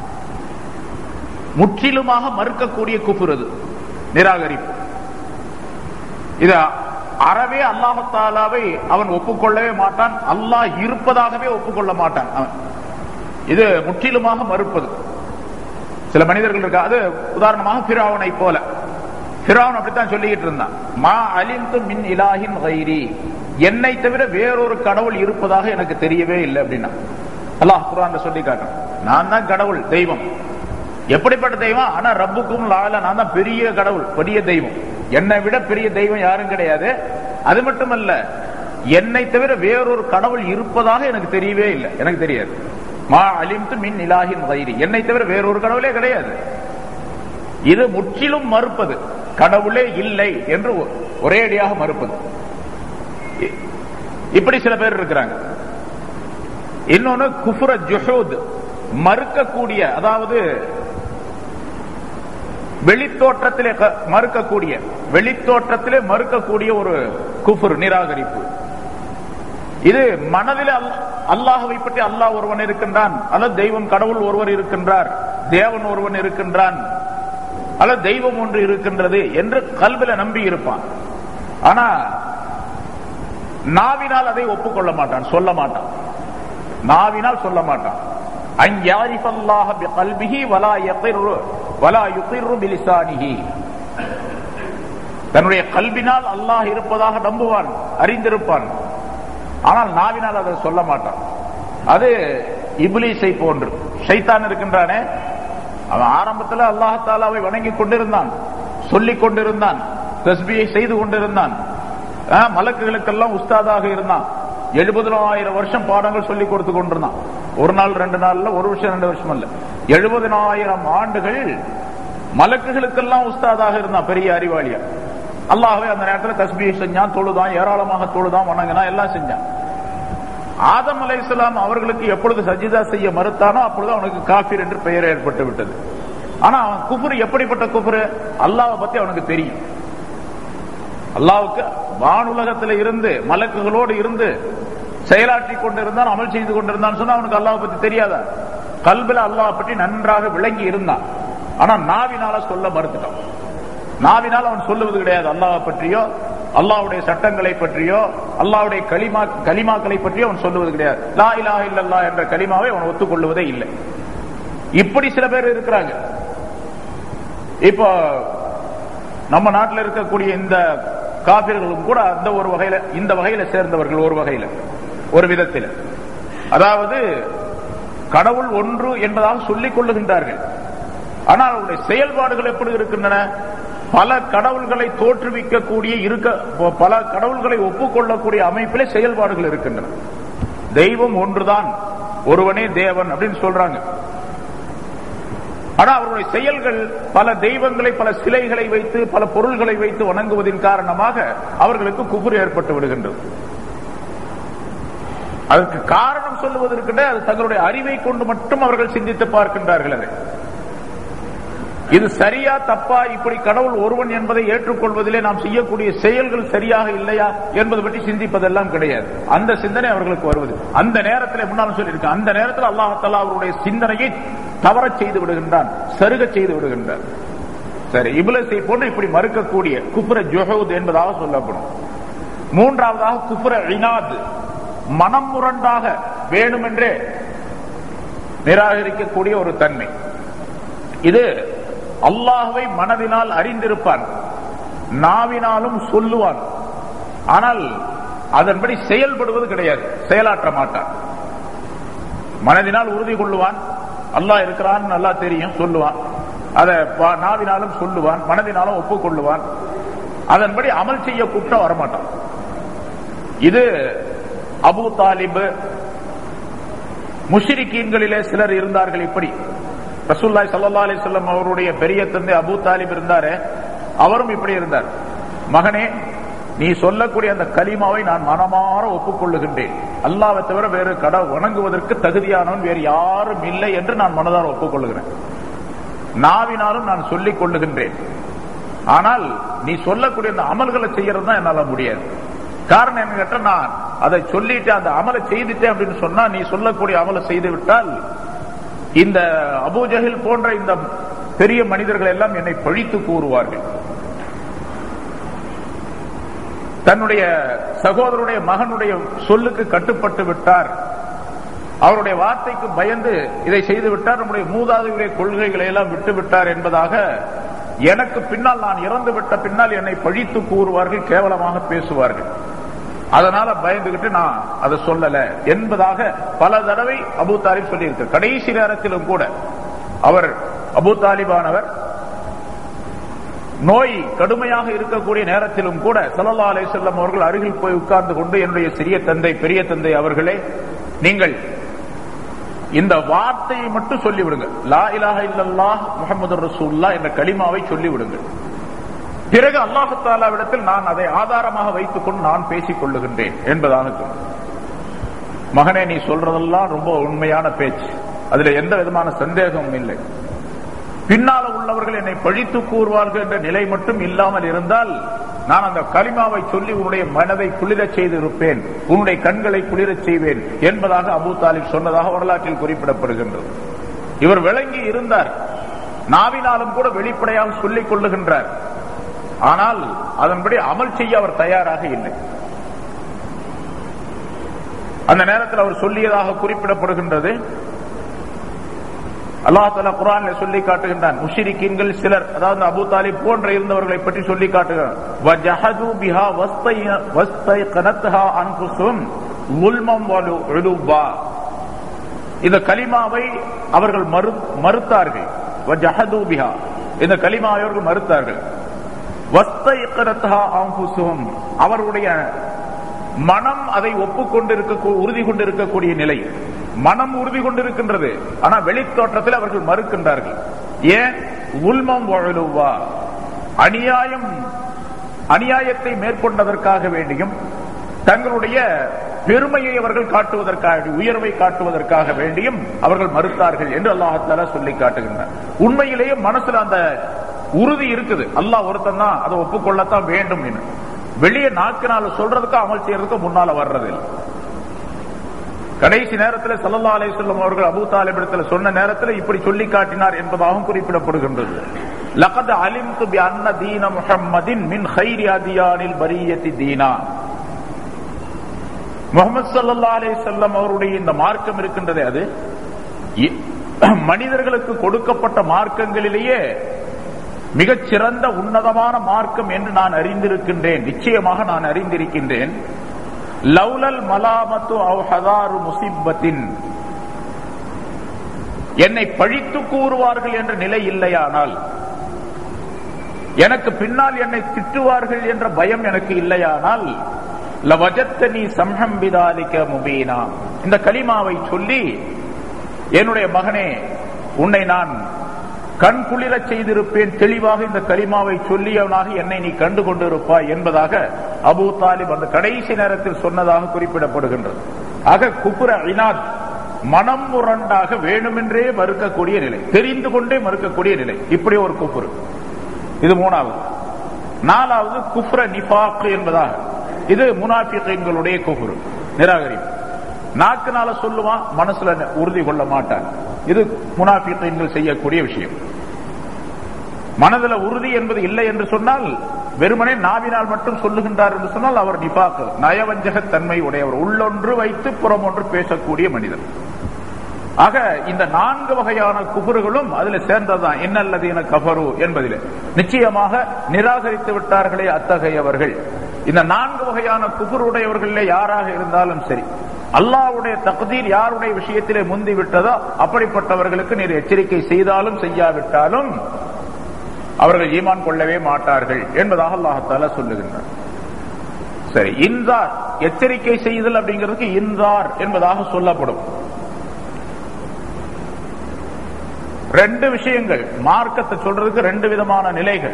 முற்றிலுமாக மறுக்கக்கூடிய குஃபுர் அது நிராகரிப்பு இத அறவே அல்லாஹாலாவை அவன் ஒப்புக்கொள்ளவே மாட்டான் அல்லாஹ் இருப்பதாகவே ஒப்புக்கொள்ள மாட்டான் அவன் இது முற்றிலுமாக மறுப்பது சில மனிதர்கள் இருக்கா அது உதாரணமாக பிராவனை போல பிராவன் அப்படித்தான் சொல்லிக்கிட்டு இருந்தான் மா அலிந்து மின் இலாஹின் கைரி என்னை தவிர வேறொரு கடவுள் இருப்பதாக எனக்கு தெரியவே இல்லை அப்படின்னா அல்லாஹ் குரான் சொல்லி காட்டுறேன் நான் தான் கடவுள் தெய்வம் எப்படிப்பட்ட தெய்வம் ஆனா ரப்புக்கும் லால நான் தான் பெரிய கடவுள் பெரிய தெய்வம் என்னை விட பெரிய தெய்வம் யாரும் கிடையாது அது மட்டுமல்ல என்னை தவிர வேறொரு கடவுள் இருப்பதாக எனக்கு தெரியவே இல்லை எனக்கு தெரியாது மா அலிம்து மின் இலாஹின் கைரி என்னை தவிர வேறொரு கடவுளே கிடையாது இது முற்றிலும் மறுப்பது கடவுளே இல்லை என்று ஒ- ஒரேடியாக மறுப்பது இ- இப்படி சில பேர் இருக்கிறாங்க இன்னொன்னு குஃபுர ஜுஹூத் மறுக்கக்கூடிய அதாவது வெளித்தோற்றத்திலே க- மறுக்கக்கூடிய வெளித்தோற்றத்திலே மறுக்கக்கூடிய ஒரு குஃபுர் நிராகரிப்பு இது மனதில் அல்- அல்லாஹ்வை பற்றி அல்லாஹ் ஒருவன் இருக்கின்றான் அல்லது தெய்வம் கடவுள் ஒருவர் இருக்கின்றார் தேவன் ஒருவன் இருக்கின்றான் அல்லது தெய்வம் ஒன்று இருக்கின்றது என்று கல்வில நம்பி இருப்பான் ஆனா நாவினால் அதை ஒப்புக்கொள்ள மாட்டான் சொல்ல மாட்டான் நாவினால் சொல்ல மாட்டான் அன் யாரிஃபல்லாஹ பிகல்பிஹி வலா யகிர்ரு வலா யுகிர்ரு பிலிசானிஹி தன்னுடைய கல்வினால் அல்லாஹ் இருப்பதாக நம்புவான் அறிந்திருப்பான் ஆனால் நாவினால் அதை சொல்ல மாட்டான் அது இப்லீஸை போன்று ஷைத்தான் இருக்கின்றானே அவன் ஆரம்பத்தில் அல்லாஹாலாவை வணங்கி கொண்டிருந்தான் சொல்லிக் கொண்டிருந்தான் தஸ்பியை செய்து கொண்டிருந்தான் ஆஹ், மலக்குகளுக்கெல்லாம் உஸ்தாதாக இருந்தான் எழுபதனாயிரம் வருஷம் பாடங்கள் சொல்லி கொடுத்து கொண்டிருந்தான் ஒரு நாள் ரெண்டு நாள்ல ஒரு வருஷம் ரெண்டு வருஷம் இல்ல எழுபதனாயிரம் ஆண்டுகள் மலக்குகளுக்கெல்லாம் உஸ்தாதாக இருந்தான் பெரிய அறிவாளியா அல்லாஹ்வே அந்த நேரத்தில் தஸ்பியை செஞ்சான் தொழுதான் ஏராளமாக தொழுதான் வணங்கினான் எல்லாம் செஞ்சான் ஆதம் அலை அவர்களுக்கு எப்பொழுது சஜிதா செய்ய மறுத்தானோ அப்பொழுது அவனுக்கு காஃபிர் என்று பெயர் ஏற்பட்டு விட்டது ஆனா அவன் குஃபுர் எப்படிப்பட்ட குஃபுர் அல்லாஹ்வை பத்தி அவனுக்கு தெரியும் அல்லாவுக்கு வானுலகத்தில் இருந்து மலக்குகளோடு இருந்து செயலாற்றி கொண்டிருந்தான் அமல் செய்து கொண்டிருந்தான் சொன்னா அவனுக்கு அல்லாஹ் பத்தி தெரியாதா கல்பில அல்லாஹ் பற்றி நன்றாக விளங்கி இருந்தான் ஆனா நாவினால சொல்ல மறுத்துட்டான் நாவினால் அவன் சொல்லுவது கிடையாது அல்லாஹ் பற்றியோ அல்லாஹ்வுடைய சட்டங்களை பற்றியோ அல்லாஹ்வுடைய கலிமா கலிமாக்களை பற்றியோ அவன் சொல்லுவது கிடையாது லா இலாஹ இல்லல்லாஹ் என்ற கலிமாவை அவன் ஒத்துக்கொள்வதே இல்லை இப்படி சில பேர் இருக்கிறாங்க இப்போ நம்ம நாட்டில் இருக்கக்கூடிய இந்த காபிர்களும் கூட அந்த ஒரு வகையில இந்த வகையில சேர்ந்தவர்கள் ஒரு வகையில ஒரு விதத்தில் அதாவது கடவுள் ஒன்று என்பதாக சொல்லிக் கொள்ளுகின்றார்கள் ஆனால் அவருடைய செயல்பாடுகள் எப்படி இருக்கின்றன பல கடவுள்களை தோற்றுவிக்கக்கூடிய இருக்க பல கடவுள்களை ஒப்புக்கொள்ளக்கூடிய அமைப்பிலே செயல்பாடுகள் இருக்கின்றன தெய்வம் ஒன்றுதான் ஒருவனே தேவன் அப்படின்னு சொல்றாங்க ஆனா அவருடைய செயல்கள் பல தெய்வங்களை பல சிலைகளை வைத்து பல பொருள்களை வைத்து வணங்குவதன் காரணமாக அவர்களுக்கு குபுர் ஏற்பட்டு விடுகின்றது அதற்கு காரணம் சொல்லுவதற்கு அது தங்களுடைய அறிவை கொண்டு மட்டும் அவர்கள் சிந்தித்து பார்க்கின்றார்கள் அதை இது சரியா தப்பா இப்படி கடவுள் ஒருவன் என்பதை ஏற்றுக்கொள்வதிலே நாம் செய்யக்கூடிய செயல்கள் சரியாக இல்லையா என்பது பற்றி சிந்திப்பதெல்லாம் கிடையாது அந்த சிந்தனை அவர்களுக்கு வருவது அந்த நேரத்தில் முன்னாலும் சொல்லியிருக்க அந்த நேரத்தில் அல்லாஹாலா அவருடைய சிந்தனையை தவறச் செய்து விடுகின்றான் சருகச் செய்து விடுகின்றான் சரி இபுலசை போன்று இப்படி மறுக்கக்கூடிய குப்புர ஜொஹூத் என்பதாக சொல்லப்படும் மூன்றாவதாக குப்புர இனாத் மனம் முரண்டாக வேணுமென்றே நிராகரிக்கக்கூடிய ஒரு தன்மை இது அல்லாஹுவை மனதினால் அறிந்திருப்பான் நாவினாலும் சொல்லுவான் ஆனால் அதன்படி செயல்படுவது கிடையாது செயலாற்ற மாட்டான் மனதினால் உறுதி கொள்ளுவான் அல்லாஹ் இருக்கிறான் நல்லா தெரியும் சொல்லுவான் அதை பா- நாவினாலும் சொல்லுவான் மனதினாலும் ஒப்புக்கொள்ளுவான் அதன்படி அமல் செய்ய கூப்பிட்டா வரமாட்டான் இது அபு தாலிப் முஷிரிக்கீன்களிலே சிலர் இருந்தார்கள் இப்படி ரசூல்லாய் சல்லா அலிசல்லம் அவருடைய பெரிய தந்தை அபு தாலிப் இருந்தாரு அவரும் இப்படி இருந்தார் மகனே நீ சொல்லக்கூடிய அந்த கலிமாவை நான் மனமாற ஒப்புக்கொள்ளுகின்றேன் அல்லாவை தவிர வேறு கட வணங்குவதற்கு தகுதியானவன் வேறு யாரும் இல்லை என்று நான் மனதார ஒப்புக்கொள்ளுகிறேன் நாவினாலும் நான் சொல்லிக் கொள்ளுகின்றேன் ஆனால் நீ சொல்லக்கூடிய அந்த அமல்களை செய்யறது தான் என்னால முடியாது காரணம் என்ன கேட்டா நான் அதை சொல்லிட்டு அந்த அமலை செய்துட்டேன் அப்படின்னு சொன்னா நீ சொல்லக்கூடிய அமலை செய்து விட்டால் இந்த அபூஜஹில் போன்ற இந்த பெரிய மனிதர்கள் எல்லாம் என்னை பழித்து கூறுவார்கள் தன்னுடைய சகோதரனுடைய மகனுடைய சொல்லுக்கு கட்டுப்பட்டு விட்டார் அவருடைய வார்த்தைக்கு பயந்து இதை செய்து விட்டார் நம்முடைய மூதாதையுடைய கொள்கைகளை எல்லாம் விட்டு விட்டார் என்பதாக எனக்கு பின்னால் நான் இறந்து விட்ட பின்னால் என்னை பழித்து கூறுவார்கள் கேவலமாக பேசுவார்கள் அதனால பயந்துகிட்டு நான் அதை சொல்லல என்பதாக பல தடவை அபு தாலிப் சொல்லியிருக்க கடைசி நேரத்திலும் கூட அவர் அபு தாலிபானவர் நோய் கடுமையாக இருக்கக்கூடிய நேரத்திலும் கூட சல்லா அலை செல்லம் அவர்கள் அருகில் போய் உட்கார்ந்து கொண்டு என்னுடைய சிறிய தந்தை பெரிய தந்தை அவர்களே நீங்கள் இந்த வார்த்தையை மட்டும் சொல்லிவிடுங்க லா இலாஹ இல்லல்லாஹ் முகமது ரசூல்லா என்ற கலிமாவை சொல்லிவிடுங்கள் பிறகு அல்லாஹு தாலாவிடத்தில் நான் அதை ஆதாரமாக வைத்துக் கொண்டு நான் பேசிக் கொள்ளுகின்றேன் என்பதாக சொன்னார். மகனே நீ சொல்றதெல்லாம் ரொம்ப உண்மையான பேச்சு அதுல எந்த விதமான சந்தேகமும் இல்லை பின்னால உள்ளவர்கள் என்னை பழித்து கூறுவார்கள் என்ற நிலை மட்டும் இல்லாமல் இருந்தால் நான் அந்த கலிமாவை சொல்லி உன்னுடைய மனதை குளிரச் செய்திருப்பேன் உன்னுடைய கண்களை குளிரச் செய்வேன் என்பதாக அபு தாலிப் சொன்னதாக வரலாற்றில் குறிப்பிடப்படுகின்றது இவர் விளங்கி இருந்தார் நாவினாலும் கூட வெளிப்படையாக சொல்லிக் கொள்ளுகின்றார் ஆனால் அதன்படி அமல் செய்ய அவர் தயாராக இல்லை அந்த நேரத்தில் அவர் சொல்லியதாக குறிப்பிடப்படுகின்றது அல்லாஹ் தலா குரான்ல சொல்லி காட்டுகின்றான் முஷிரிக்கீன்கள் சிலர் அதாவது அபு தாலிப் போன்ற இருந்தவர்களை பற்றி சொல்லி காட்டுகிறான் வஜஹது பிஹா வஸ்தை- வஸ்தைகனத்ஹா அன்ஃபுசுஹும் உல்மம் வலு- உலுவா. இந்த கலிமாவை அவர்கள் மறு- மறுத்தார்கள் வஜஹது பிஹா. இந்த கலிமாவை அவர்கள் மறுத்தார்கள் வஸ்தைக்கரத்தஹா அன்ஃபுசுஹும். அவருடைய மனம் அதை ஒப்புக்கொண்டிருக்க உறுதி கொண்டிருக்கக்கூடிய நிலை மனம் உறுதி கொண்டிருக்கின்றது ஆனா வெளித்தோற்றத்தில் அவர்கள் மறுக்கின்றார்கள் ஏன் உல்மம் வழுவா அநியாயம் அநியாயத்தை மேற்கொண்டதற்காக வேண்டியும் தங்களுடைய பெருமையை அவர்கள் காட்டுவதற்காக உயர்வை காட்டுவதற்காக வேண்டியும் அவர்கள் மறுத்தார்கள் என்று அல்லாஹால சொல்லி காட்டுகின்றார் உண்மையிலேயே மனசுல அந்த உறுதி இருக்குது அல்லாஹ் ஒருத்தன் தான் அதை ஒப்புக்கொள்ளத்தான் வேண்டும் என்று வெளியே நாக்கினால சொல்றதுக்கு அமல் செய்யறதுக்கு முன்னால வர்றதில்லை கடைசி நேரத்தில் சல்லல்லா அலைஹிஸ்ஸலாம் அவர்கள் அபூ தாலிப் இடத்துல சொன்ன நேரத்தில் இப்படி சொல்லி காட்டினார் என்பதாகவும் குறிப்பிடப்படுகின்றது லகத் அலிம்து பி அன்ன தீன முஹம்மதின் மின் ஹைரி அதியானில் பரியத்தி தீனா முகமது சல்லா அலைஹிஸ்ஸலாம் அவருடைய இந்த மார்க்கம் இருக்கின்றதே அது இ- மனிதர்களுக்கு கொடுக்கப்பட்ட மார்க்கங்களிலேயே மிகச் சிறந்த உன்னதமான மார்க்கம் என்று நான் அறிந்திருக்கின்றேன் நிச்சயமாக நான் அறிந்திருக்கின்றேன் லவ்லல் மலாமத்து அவ் ஹதாரு முசிப்பத்தின் என்னை பழித்து கூறுவார்கள் என்ற நிலை இல்லையானால் எனக்கு பின்னால் என்னை திட்டுவார்கள் என்ற பயம் எனக்கு இல்லையானால் லவஜத்தனி சம்ஹம்பிதாலிக்க முபீனா இந்த கலிமாவை சொல்லி என்னுடைய மகனே உன்னை நான் கண் குளிரச் செய்திருப்பேன் தெளிவாக இந்த கலிமாவை சொல்லியவனாக என்னை நீ கண்டு கொண்டிருப்பாய் என்பதாக அபூ தாலிப் அந்த கடைசி நேரத்தில் சொன்னதாக குறிப்பிடப்படுகின்றது ஆக குப்புர இனாத் மனம் முரண்டாக வேணுமென்றே மறுக்கக்கூடிய நிலை தெரிந்து கொண்டே மறுக்கக்கூடிய நிலை இப்படி ஒரு குப்புரு இது மூணாவது நாலாவது குஃப்ர நிஃபாக் என்பதாக இது முனாஃபிகளுடைய குஃப்ரு நிராகரிப்பு நாக்குனால சொல்லுவான் மனசுல உறுதி கொள்ள மாட்டான் இது முனாஃபிகள் செய்யக்கூடிய விஷயம் மனதுல உறுதி என்பது இல்லை என்று சொன்னால் வெறுமனே நாவினால் மட்டும் சொல்லுகின்றார் என்று சொன்னால் அவர் நிபாக்கு நயவஞ்சக தன்மை உடையவர் உள்ளொன்று வைத்து புறம் ஒன்று பேசக்கூடிய மனிதர் ஆக இந்த நான்கு வகையான குபுறுகளும் அதுல சேர்ந்ததுதான் இன்னல்லதீன கபரு என்பதில் நிச்சயமாக நிராகரித்து விட்டார்களே அத்தகையவர்கள் இந்த நான்கு வகையான குபுருடையவர்களே யாராக இருந்தாலும் சரி அல்லாஹ்வுடைய தகுதீர் யாருடைய விஷயத்திலே முந்தி விட்டதோ அப்படிப்பட்டவர்களுக்கு நீர் எச்சரிக்கை செய்தாலும் செய்யாவிட்டாலும் அவர்கள் ஈமான் கொள்ளவே மாட்டார்கள் என்பதாக அல்லாஹால சொல்லுகின்றார் சரி இன்சார் எச்சரிக்கை செய்தல் அப்படிங்கிறதுக்கு இன்சார் என்பதாக சொல்லப்படும் ரெண்டு விஷயங்கள் மார்க்கத்தை சொல்றதுக்கு ரெண்டு விதமான நிலைகள்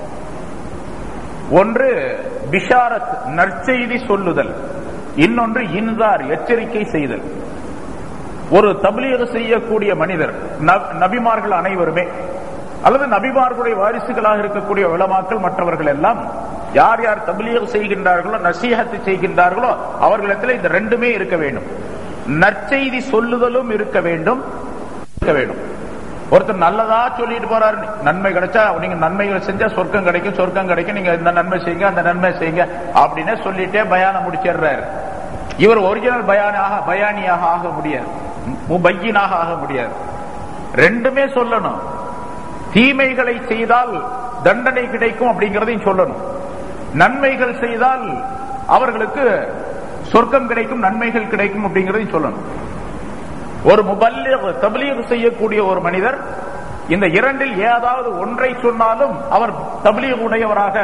ஒன்று பிஷாரத் நற்செய்தி சொல்லுதல் இன்னொன்று இன்சார் எச்சரிக்கை செய்தல் ஒரு தபிலீக செய்யக்கூடிய மனிதர் நப்- நபிமார்கள் அனைவருமே அல்லது நபிமார்களுடைய வாரிசுகளாக இருக்கக்கூடிய உலமாக்கள் மற்றவர்கள் எல்லாம் யார் யார் தபிலீக செய்கின்றார்களோ நசீகத்தை செய்கின்றார்களோ அவர்களிடத்தில் இந்த ரெண்டுமே இருக்க வேண்டும் நற்செய்தி சொல்லுதலும் இருக்க வேண்டும் இருக்க வேண்டும் ஒருத்தர் நல்லதா சொல்லிட்டு போறாரு நன்மை கிடைச்சா நீங்க நன்மைகள் செஞ்சா சொர்க்கம் கிடைக்கும் சொர்க்கம் கிடைக்கும் நீங்க இந்த நன்மை செய்யுங்க அந்த நன்மை செய்யுங்க அப்படின்னு சொல்லிட்டே பயானம் முடிச்சிடுறாரு இவர் ஒரிஜினல் பயானாக பயானியாக ஆக முடியாது முபையினாக ஆக முடியாது ரெண்டுமே சொல்லணும் தீமைகளை செய்தால் தண்டனை கிடைக்கும் அப்படிங்கறதையும் சொல்லணும் நன்மைகள் செய்தால் அவர்களுக்கு சொர்க்கம் கிடைக்கும் நன்மைகள் கிடைக்கும் அப்படிங்கறதையும் சொல்லணும் ஒரு முபல்லிக் தப்லீக் செய்யக்கூடிய ஒரு மனிதர் இந்த இரண்டில் ஏதாவது ஒன்றை சொன்னாலும் அவர் தப்லீக் உடையவராக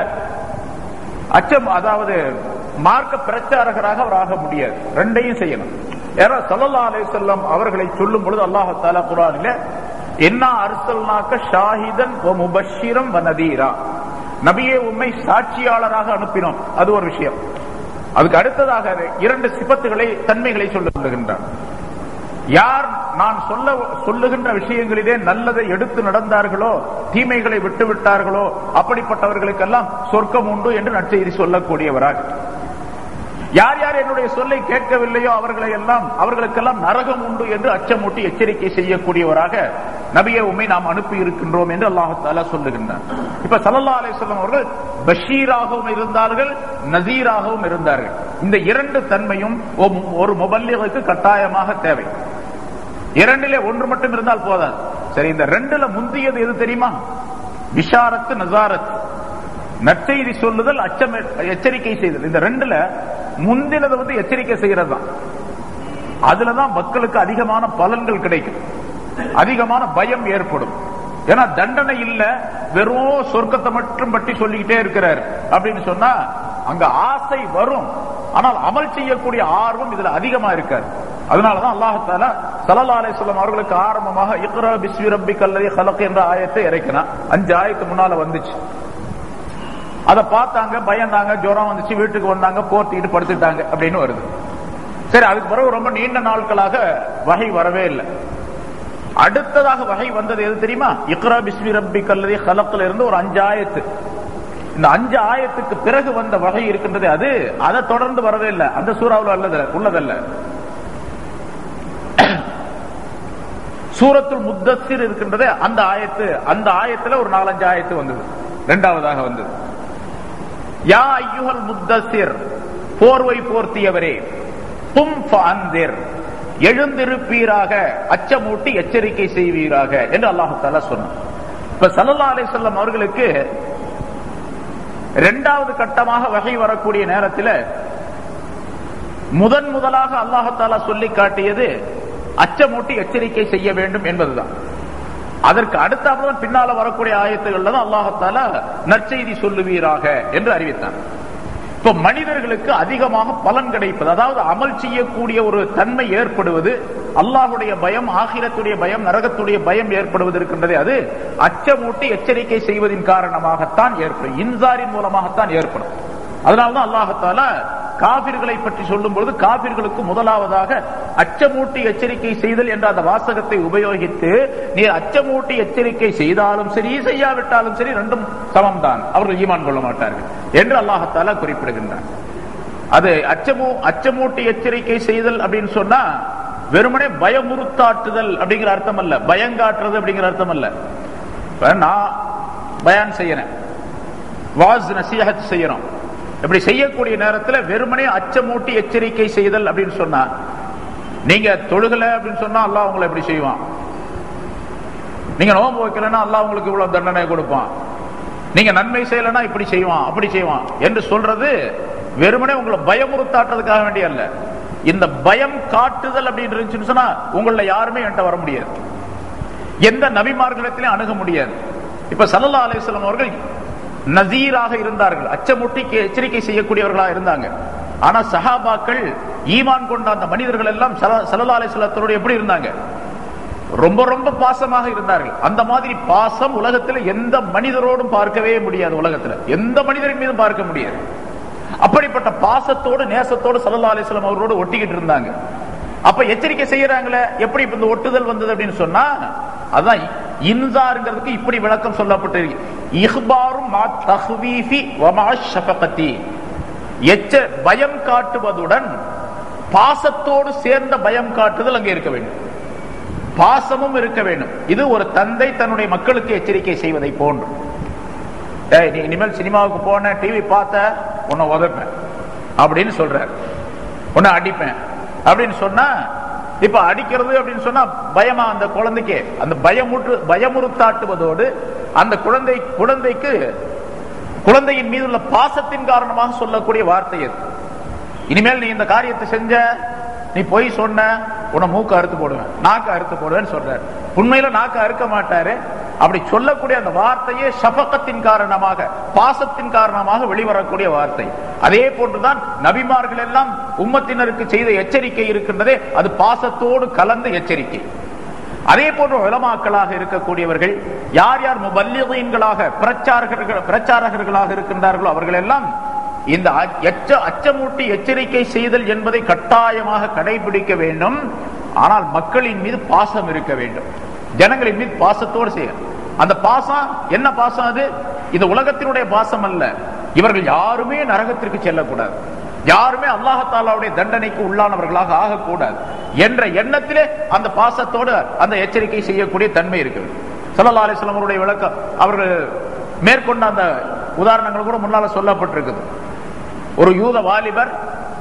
அச்சம் அதாவது மார்க்க பிரச்சாரகராக அவர் ஆக முடியாது ரெண்டையும் செய்யணும் ஏன்னா சல்லல்லா அலைஹிஸ்ஸலாம் அவர்களை சொல்லும் பொழுது அல்லாஹ் தஆலா குர்ஆனில் இன்னா அர்சல்னாக்க ஷாஹிதன் வ முபஷ்ஷிரம் வ நதீரா நபியே உம்மை சாட்சியாளராக அனுப்பினோம் அது ஒரு விஷயம் அதுக்கு அடுத்ததாக இரண்டு சிபத்துகளை தன்மைகளை சொல்லுகின்றார் யார் நான் சொல்ல சொல்லுகின்ற விஷயங்களிலே நல்லதை எடுத்து நடந்தார்களோ தீமைகளை விட்டு விட்டார்களோ அப்படிப்பட்டவர்களுக்கெல்லாம் சொர்க்கம் உண்டு என்று நற்செய்தி சொல்லக்கூடியவராக யார் யார் என்னுடைய சொல்லை கேட்கவில்லையோ அவர்களை எல்லாம் அவர்களுக்கெல்லாம் நரகம் உண்டு என்று அச்சமூட்டி எச்சரிக்கை செய்யக்கூடியவராக நபியை உண்மை நாம் அனுப்பி இருக்கின்றோம் என்று அல்லாஹால சொல்லுகின்றார் இப்ப சல்லல்லா அலிஸ்லாம் அவர்கள் பஷீராகவும் இருந்தார்கள் நசீராகவும் இருந்தார்கள் இந்த இரண்டு தன்மையும் ஒ- ஒரு முபல்லிகளுக்கு கட்டாயமாக தேவை இரண்டிலே ஒன்று மட்டும் இருந்தால் போதாது சரி இந்த ரெண்டுல முந்தியது எது தெரியுமா விஷாரத்து நசாரத் நற்செய்தி சொல்லுதல் அச்சம் எச்சரிக்கை செய்தல் இந்த ரெண்டுல முந்தினதை வந்து எச்சரிக்கை செய்யறது தான் அதுலதான் மக்களுக்கு அதிகமான பலன்கள் கிடைக்கும் அதிகமான பயம் ஏற்படும் ஏன்னா தண்டனை இல்ல வெறும் சொர்க்கத்தை மட்டும் பற்றி சொல்லிக்கிட்டே இருக்கிறார் அப்படின்னு சொன்னா அங்க ஆசை வரும் ஆனால் அமல் செய்யக்கூடிய ஆர்வம் இதுல அதிகமா இருக்காது அதனாலதான் அல்லாஹால சல்லா அலிஸ்லாம் அவர்களுக்கு ஆரம்பமாக இக்ரா பிஸ்வி ரப்பி கல்லதி ஹலக் என்ற ஆயத்தை இறக்கினான் அஞ்சு ஆயத்து முன்னால வந்துச்சு அதை பார்த்தாங்க பயந்தாங்க ஜுரம் வந்துச்சு வீட்டுக்கு வந்தாங்க போர்த்திட்டு படுத்துட்டாங்க அப்படின்னு வருது சரி அதுக்கு பிறகு ரொம்ப நீண்ட நாட்களாக வகை வரவே இல்லை அடுத்ததாக வகை வந்தது எது தெரியுமா இக்ரா பிஸ்மி ரப்பி கல்லதி ஹலக்கில் இருந்து ஒரு அஞ்சு ஆயத்து இந்த அஞ்சு ஆயத்துக்கு பிறகு வந்த வகை இருக்கின்றது அது அதை தொடர்ந்து வரவே இல்லை அந்த சூறாவில் அல்லது உள்ளதல்ல சூரத்துல் முத்தசிர் இருக்கின்றது அந்த ஆயத்து அந்த ஆயத்துல ஒரு நாலஞ்சு ஆயத்து வந்தது இரண்டாவதாக வந்தது யா ஐயுகல் முத்தசிர் போர்வை போர்த்தியவரே தும் அந்திர் எழுந்திருப்பீராக அச்சமூட்டி எச்சரிக்கை செய்வீராக என்று அல்லாஹு தாலா சொன்னார் இப்ப சல்லா அலி சொல்லம் அவர்களுக்கு இரண்டாவது கட்டமாக வகை வரக்கூடிய நேரத்தில் முதன் முதலாக அல்லாஹாலா சொல்லி காட்டியது அச்சமூட்டி எச்சரிக்கை செய்ய வேண்டும் என்பதுதான் அதற்கு அடுத்தாப்புதான் பின்னால வரக்கூடிய ஆயத்துகள்ல தான் அல்லாஹால நற்செய்தி சொல்லுவீராக என்று அறிவித்தான் இப்ப மனிதர்களுக்கு அதிகமாக பலன் கிடைப்பது அதாவது அமல் செய்யக்கூடிய ஒரு தன்மை ஏற்படுவது அல்லாஹுடைய பயம் ஆகிரத்துடைய பயம் நரகத்துடைய பயம் ஏற்படுவது இருக்கின்றது அது அச்சமூட்டி எச்சரிக்கை செய்வதின் காரணமாகத்தான் ஏற்படும் இன்சாரின் மூலமாகத்தான் ஏற்படும் அதனால்தான் அல்லாஹத்தால காபிர்களை பற்றி சொல்லும் பொழுது காபிர்களுக்கு முதலாவதாக அச்சமூட்டி எச்சரிக்கை செய்தல் என்ற அந்த வாசகத்தை உபயோகித்து நீ அச்சமூட்டி எச்சரிக்கை செய்தாலும் சரி செய்யாவிட்டாலும் சரி ரெண்டும் சமம் தான் அவர்கள் ஈமான் கொள்ள மாட்டார்கள் என்று அல்லாஹத்தால குறிப்பிடுகின்றார் அது அச்சமூ அச்சமூட்டி எச்சரிக்கை செய்தல் அப்படின்னு சொன்னா வெறுமனே பயமுறுத்தாட்டுதல் அப்படிங்கிற அர்த்தம் அல்ல பயங்காட்டுறது அப்படிங்கிற அர்த்தம் அல்ல நான் பயான் செய்யறேன் வாஸ் நசீஹத் செய்யறோம் இப்படி செய்யக்கூடிய நேரத்தில் வெறுமனே அச்சமூட்டி எச்சரிக்கை செய்தல் அப்படின்னு சொன்னா நீங்க தொழுகல அப்படின்னு சொன்னா அல்லாஹ் உங்களை எப்படி செய்வான் நீங்க நோம்பு வைக்கலன்னா அல்லாஹ் உங்களுக்கு இவ்வளவு தண்டனை கொடுப்பான் நீங்க நன்மை செய்யலன்னா இப்படி செய்வான் அப்படி செய்வான் என்று சொல்றது வெறுமனே உங்களை பயமுறுத்தாட்டுறதுக்காக வேண்டிய அல்ல இந்த பயம் காட்டுதல் அப்படின்னு இருந்துச்சுன்னு சொன்னா உங்கள யாருமே என்கிட்ட வர முடியாது எந்த நபிமார்களிடத்திலும் அணுக முடியாது இப்ப சல்லா அலிஸ்லாம் அவர்கள் நசீராக இருந்தார்கள் அச்சமுட்டிக்கு எச்சரிக்கை செய்யக்கூடியவர்களாக இருந்தாங்க ஆனா சஹாபாக்கள் ஈமான் கொண்ட அந்த மனிதர்கள் எல்லாம் சல்லா அலிஸ்லத்தோடு எப்படி இருந்தாங்க ரொம்ப ரொம்ப பாசமாக இருந்தார்கள் அந்த மாதிரி பாசம் உலகத்தில் எந்த மனிதரோடும் பார்க்கவே முடியாது உலகத்தில் எந்த மனிதரின் மீதும் பார்க்க முடியாது அப்படிப்பட்ட பாசத்தோடு நேசத்தோடு சல்லா அலிஸ்லாம் அவரோடு ஒட்டிக்கிட்டு இருந்தாங்க அப்ப எச்சரிக்கை செய்யறாங்களே எப்படி இந்த ஒட்டுதல் வந்தது அப்படின்னு சொன்னா அதான் இன்சாருங்கிறதுக்கு இப்படி விளக்கம் சொல்லப்பட்டிருக்கு இஹ்பாரும் மா தஹ்வீஃபி வமா ஷஃபகத்தி எச்ச பயம் காட்டுவதுடன் பாசத்தோடு சேர்ந்த பயம் காட்டுதல் அங்கே இருக்க வேண்டும் பாசமும் இருக்க வேண்டும் இது ஒரு தந்தை தன்னுடைய மக்களுக்கு எச்சரிக்கை செய்வதை போன்று ஏய் நீ இனிமேல் சினிமாவுக்கு போன டிவி பார்த்த உன்னை உதப்பேன் அப்படின்னு சொல்றாரு உன்னை அடிப்பேன் அப்படின்னு சொன்னா இப்ப அடிக்கிறது அப்படின்னு சொன்னா பயமா அந்த குழந்தைக்கு அந்த பயமுற்று பயமுறுத்தாட்டுவதோடு அந்த குழந்தை குழந்தைக்கு குழந்தையின் மீது உள்ள பாசத்தின் காரணமாக சொல்லக்கூடிய வார்த்தை அது இனிமேல் நீ இந்த காரியத்தை செஞ்ச நீ பொய் சொன்ன உன்னை மூக்க அறுத்து போடுவேன் நாக்க அறுத்து போடுவேன்னு சொல்றாரு உண்மையில நாக்க அறுக்க மாட்டாரு அப்படி சொல்லக்கூடிய அந்த வார்த்தையே சபக்கத்தின் காரணமாக பாசத்தின் காரணமாக வெளிவரக்கூடிய வார்த்தை அதே போன்றுதான் நபிமார்கள் எல்லாம் உம்மத்தினருக்கு செய்த எச்சரிக்கை இருக்கின்றதே அது பாசத்தோடு கலந்த எச்சரிக்கை அதே போன்ற உலமாக்களாக இருக்கக்கூடியவர்கள் யார் யார் முபல்லிகளாக பிரச்சாரகர்கள் பிரச்சாரகர்களாக இருக்கின்றார்களோ அவர்கள் எல்லாம் இந்த எச்ச அச்சமூட்டி எச்சரிக்கை செய்தல் என்பதை கட்டாயமாக கடைபிடிக்க வேண்டும் ஆனால் மக்களின் மீது பாசம் இருக்க வேண்டும் ஜனங்களின் மீது பாசத்தோடு செய்ய அந்த பாசம் என்ன பாசம் அது இது உலகத்தினுடைய பாசம் அல்ல இவர்கள் யாருமே நரகத்திற்கு செல்லக்கூடாது யாருமே அல்லாஹாலாவுடைய தண்டனைக்கு உள்ளானவர்களாக ஆகக்கூடாது என்ற எண்ணத்திலே அந்த பாசத்தோடு அந்த எச்சரிக்கை செய்யக்கூடிய தன்மை இருக்குது சல்லா அலிஸ்லாம் அவருடைய விளக்கம் அவர்கள் மேற்கொண்ட அந்த உதாரணங்கள் கூட முன்னால சொல்லப்பட்டிருக்குது ஒரு யூத வாலிபர்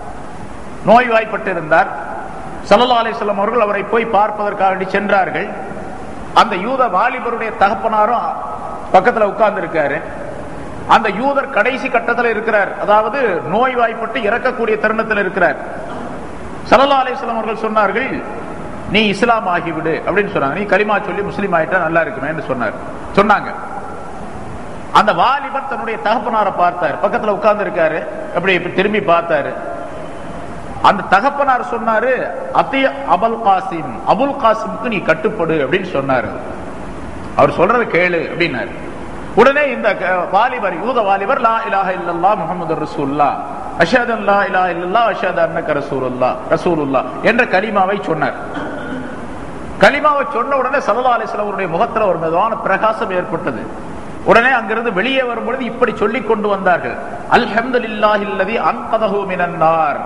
நோய்வாய்ப்பட்டிருந்தார் சல்லா அலிஸ்லாம் அவர்கள் அவரை போய் பார்ப்பதற்காக வேண்டி சென்றார்கள் அந்த யூத வாலிபருடைய தகப்பனாரும் பக்கத்துல உட்கார்ந்து இருக்காரு அந்த யூதர் கடைசி கட்டத்தில் இருக்கிறார் அதாவது நோய்வாய்ப்பட்டு இறக்கக்கூடிய தருணத்தில் இருக்கிறார் சல்லா அலிஸ்லாம் அவர்கள் சொன்னார்கள் நீ இஸ்லாம் ஆகிவிடு அப்படின்னு சொன்னாங்க நீ கலிமா சொல்லி முஸ்லீம் ஆயிட்டா நல்லா இருக்குமே சொன்னார் சொன்னாங்க அந்த வாலிபர் தன்னுடைய தகப்பனாரை பார்த்தார் பக்கத்துல உட்கார்ந்து இருக்காரு அப்படி இப்ப திரும்பி பார்த்தாரு அந்த தகப்பனார் சொன்னாரு அத்திய அபுல் காசிம் அபுல் காசிமுக்கு நீ கட்டுப்படு அப்படின்னு சொன்னாரு அவர் சொல்றது கேளு அப்படின்னாரு உடனே இந்த க- வாலிபர் யூத வாலிபர் லா இலாஹ இல்லல்லா முஹம்மது ரசூல்லா அஷஹது அன் லா இலாஹ இல்லல்லா அஷஹது அன்னக ரசூலுல்லா ரசூலுல்லா என்ற கலிமாவை சொன்னார் கலிமாவை சொன்ன உடனே சல்லா அலிஸ்லாம் அவருடைய முகத்துல ஒரு மெதுவான பிரகாசம் ஏற்பட்டது உடனே அங்கிருந்து வெளியே வரும்பொழுது இப்படி சொல்லிக் கொண்டு வந்தார்கள் அல்ஹம்துலில்லாஹில்லதி அன்கதஹு மினன்னார்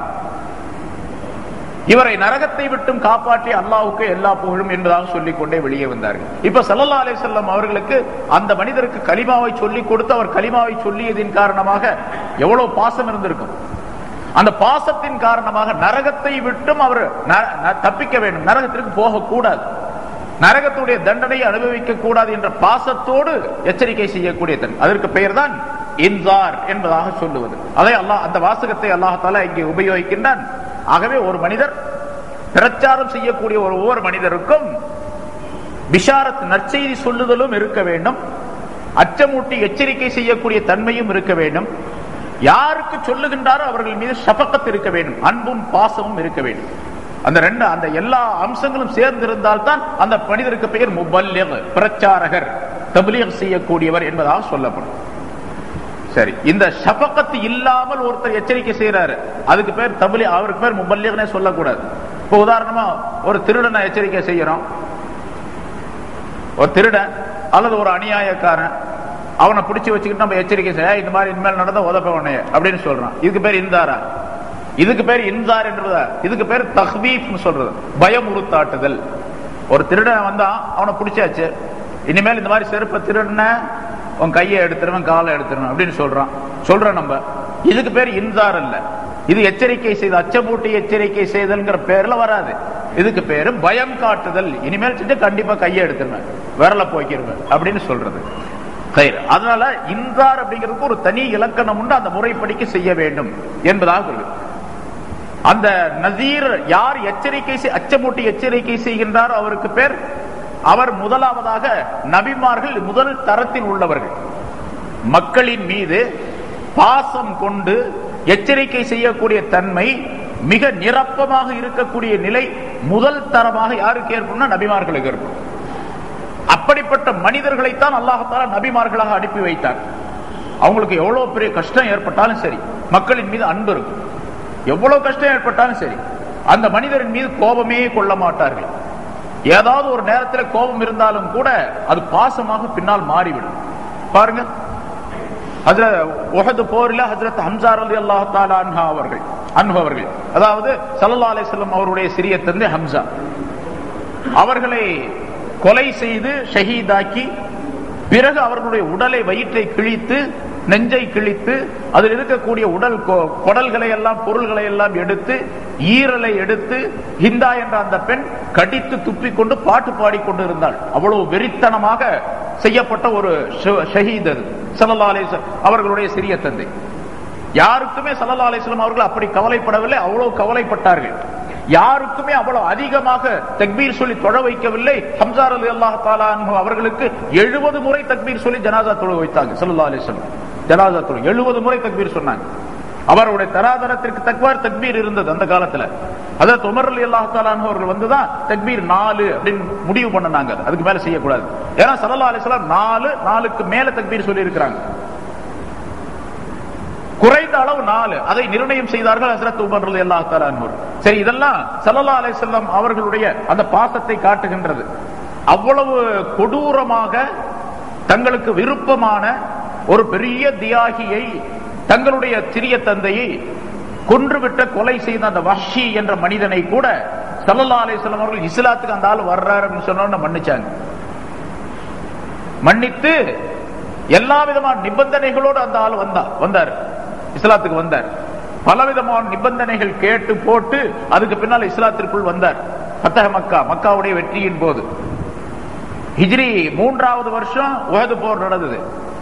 இவரை நரகத்தை விட்டும் காப்பாற்றி அல்லாஹ்வுக்கு எல்லா புகழும் என்பதாக சொல்லிக் கொண்டே வெளியே வந்தார்கள் இப்ப சல்லல்லா அலிசல்லம் அவர்களுக்கு அந்த மனிதருக்கு கலிமாவை சொல்லிக் கொடுத்து அவர் கலிமாவை சொல்லியதின் காரணமாக எவ்வளவு பாசம் இருந்திருக்கும் அந்த பாசத்தின் காரணமாக நரகத்தை விட்டும் அவர் ந- ந- தப்பிக்க வேண்டும் நரகத்திற்கு போகக்கூடாது நரகத்துடைய தண்டனையை அனுபவிக்க கூடாது என்ற பாசத்தோடு எச்சரிக்கை செய்யக்கூடிய தன் அதற்கு பெயர் தான் இன்சார் என்பதாக சொல்லுவது அதை அல்லாஹ் அந்த வாசகத்தை அல்லாஹால இங்கே உபயோகிக்கின்றான் ஆகவே ஒரு மனிதர் பிரச்சாரம் செய்யக்கூடிய ஒரு ஒவ்வொரு மனிதருக்கும் பிஷாரத் நற்செய்தி சொல்லுதலும் இருக்க வேண்டும் அச்சமூட்டி எச்சரிக்கை செய்யக்கூடிய தன்மையும் இருக்க வேண்டும் யாருக்கு சொல்லுகின்றாரோ அவர்கள் மீது ஷபக்கத் இருக்க வேண்டும் அன்பும் பாசமும் இருக்க வேண்டும் அந்த ரெண்டு அந்த எல்லா அம்சங்களும் சேர்ந்திருந்தால் தான் அந்த மனிதருக்கு பெயர் முபல்லிக் பிரச்சாரகர் தபிலீக் செய்யக்கூடியவர் என்பதாக சொல்லப்படும் சரி இந்த ஷபக்கத்து இல்லாமல் ஒருத்தர் எச்சரிக்கை செய்யறாரு அதுக்கு பேர் தபிலி அவருக்கு பேர் முபல்லிக்னே சொல்லக்கூடாது இப்போ உதாரணமா ஒரு திருடனை எச்சரிக்கை செய்யறோம் ஒரு திருடன் அல்லது ஒரு அநியாயக்காரன் அவனை பிடிச்சு வச்சுக்கிட்டு நம்ம எச்சரிக்கை செய்ய இந்த மாதிரி இனிமேல் நடந்த உதப்ப உடனே அப்படின்னு சொல்றான் இதுக்கு பேர் இந்தாரா இதுக்கு பேர் இன்சார் என்றதா இதுக்கு பேர் தஹ்வீஃப்னு சொல்றது பயமுறுத்தாட்டுதல் ஒரு திருடன் வந்தா அவனை பிடிச்சாச்சு இனிமேல் இந்த மாதிரி செருப்பை திருடன உன் கையை எடுத்துருவன் காலை எடுத்துருவன் அப்படின்னு சொல்றான் சொல்றோம் நம்ம இதுக்கு பேர் இன்சார் அல்ல இது எச்சரிக்கை செய்து அச்சமூட்டி எச்சரிக்கை செய்தல்ங்கிற பேர்ல வராது இதுக்கு பேரு பயம் காட்டுதல் இனிமேல் செஞ்சு கண்டிப்பா கையை எடுத்துருவேன் விரல போய்க்கிருவேன் அப்படின்னு சொல்றது கயிறு அதனால இன்சார் அப்படிங்கிறதுக்கு ஒரு தனி இலக்கணம் உண்டு அந்த முறைப்படிக்கு செய்ய வேண்டும் என்பதாக சொல்லுது அந்த நசீர் யார் எச்சரிக்கை செய்- அச்சமூட்டி எச்சரிக்கை செய்கின்றாரோ அவருக்கு பேர் அவர் முதலாவதாக நபிமார்கள் முதல் தரத்தில் உள்ளவர்கள் மக்களின் மீது பாசம் கொண்டு எச்சரிக்கை செய்யக்கூடிய தன்மை மிக நிரப்பமாக இருக்கக்கூடிய நிலை முதல் தரமாக யாருக்கு ஏற்படும்னா நபிமார்களுக்கு ஏற்படும் அப்படிப்பட்ட மனிதர்களைத்தான் அல்லாஹால நபிமார்களாக அனுப்பி வைத்தார் அவங்களுக்கு எவ்வளவு பெரிய கஷ்டம் ஏற்பட்டாலும் சரி மக்களின் மீது அன்பு இருக்கும் எவ்வளவு கஷ்டம் ஏற்பட்டாலும் சரி அந்த மனிதரின் மீது கோபமே கொள்ள மாட்டார்கள் ஏதாவது ஒரு நேரத்தில் கோபம் இருந்தாலும் கூட அது பாசமாக பின்னால் மாறிவிடும் பாருங்க அதுல உஹது போரில் ஹஜரத் ஹம்சா ரலி அல்லாஹ் தாலா அன்ஹா அவர்கள் அன்ஹு அவர்கள் அதாவது சல்லல்லாஹு அலைஹி வஸல்லம் அவருடைய சிறிய தந்தை ஹம்சா அவர்களை கொலை செய்து ஷஹீதாக்கி பிறகு அவர்களுடைய உடலை வயிற்றை கிழித்து நெஞ்சை கிழித்து அதில் இருக்கக்கூடிய உடல் கொ- குடல்களை எல்லாம் பொருள்களை எல்லாம் எடுத்து ஈரலை எடுத்து ஹிந்தா என்ற அந்த பெண் கடித்து துப்பிக் கொண்டு பாட்டு பாடிக்கொண்டு இருந்தாள் அவ்வளவு வெறித்தனமாக செய்யப்பட்ட ஒரு ஷ- ஷஹீத் அது ஸல்லல்லாஹு அலைஹி வஸல்லம் அவர்களுடைய சிறிய தந்தை யாருக்குமே சல்லா அலிஸ்லாம் அவர்கள் அப்படி கவலைப்படவில்லை அவ்வளவு கவலைப்பட்டார்கள் யாருக்குமே அவ்வளவு அதிகமாக தக்பீர் சொல்லி தொழ வைக்கவில்லை ஹம்சார் அலி அல்லாஹ் தாலா அவர்களுக்கு எழுபது முறை தக்பீர் சொல்லி ஜனாசா தொழ வைத்தாங்க சல்லா அலிஸ்லாம் ஜனாசா தொழு எழுபது முறை தக்பீர் சொன்னாங்க அவருடைய தராதரத்திற்கு தக்வார் தக்பீர் இருந்தது அந்த காலத்துல அதாவது உமர் அலி அல்லாஹ் தாலான் அவர்கள் வந்துதான் தக்பீர் நாலு அப்படின்னு முடிவு பண்ணனாங்க அதுக்கு மேல செய்யக்கூடாது ஏன்னா சல்லா அலிஸ்லாம் நாலு நாலுக்கு மேல தக்பீர் சொல்லி இருக்கிறாங்க குறைந்த அளவு நாலு அதை நிர்ணயம் செய்தார்கள் ஹசரத் உமர் ரலியல்லாஹு தஆலா அன்ஹு சரி இதெல்லாம் ஸல்லல்லாஹு அலைஹி வஸல்லம் அவர்களுடைய அந்த பாசத்தை காட்டுகின்றது அவ்வளவு கொடூரமாக தங்களுக்கு விருப்பமான ஒரு பெரிய தியாகியை தங்களுடைய சிறிய தந்தையை கொன்றுவிட்ட கொலை செய்த அந்த வஹ்ஷி என்ற மனிதனை கூட ஸல்லல்லாஹு அலைஹி வஸல்லம் அவர்கள் இஸ்லாத்துக்கு அந்த ஆள் வர்றாரு அப்படின்னு சொன்ன உடனே மன்னிச்சாங்க மன்னித்து எல்லா விதமான நிபந்தனைகளோடு அந்த ஆள் வந்தா வந்தார் இஸ்லாத்துக்கு வந்தார் பலவிதமான நிபந்தனைகள் கேட்டு போட்டு அதுக்கு பின்னால் இஸ்லாத்திற்குள் வந்தார் பத்தக மக்கா மக்காவுடைய வெற்றியின் போது ஹிஜ்ரி மூன்றாவது வருஷம் உஹது போர் நடந்தது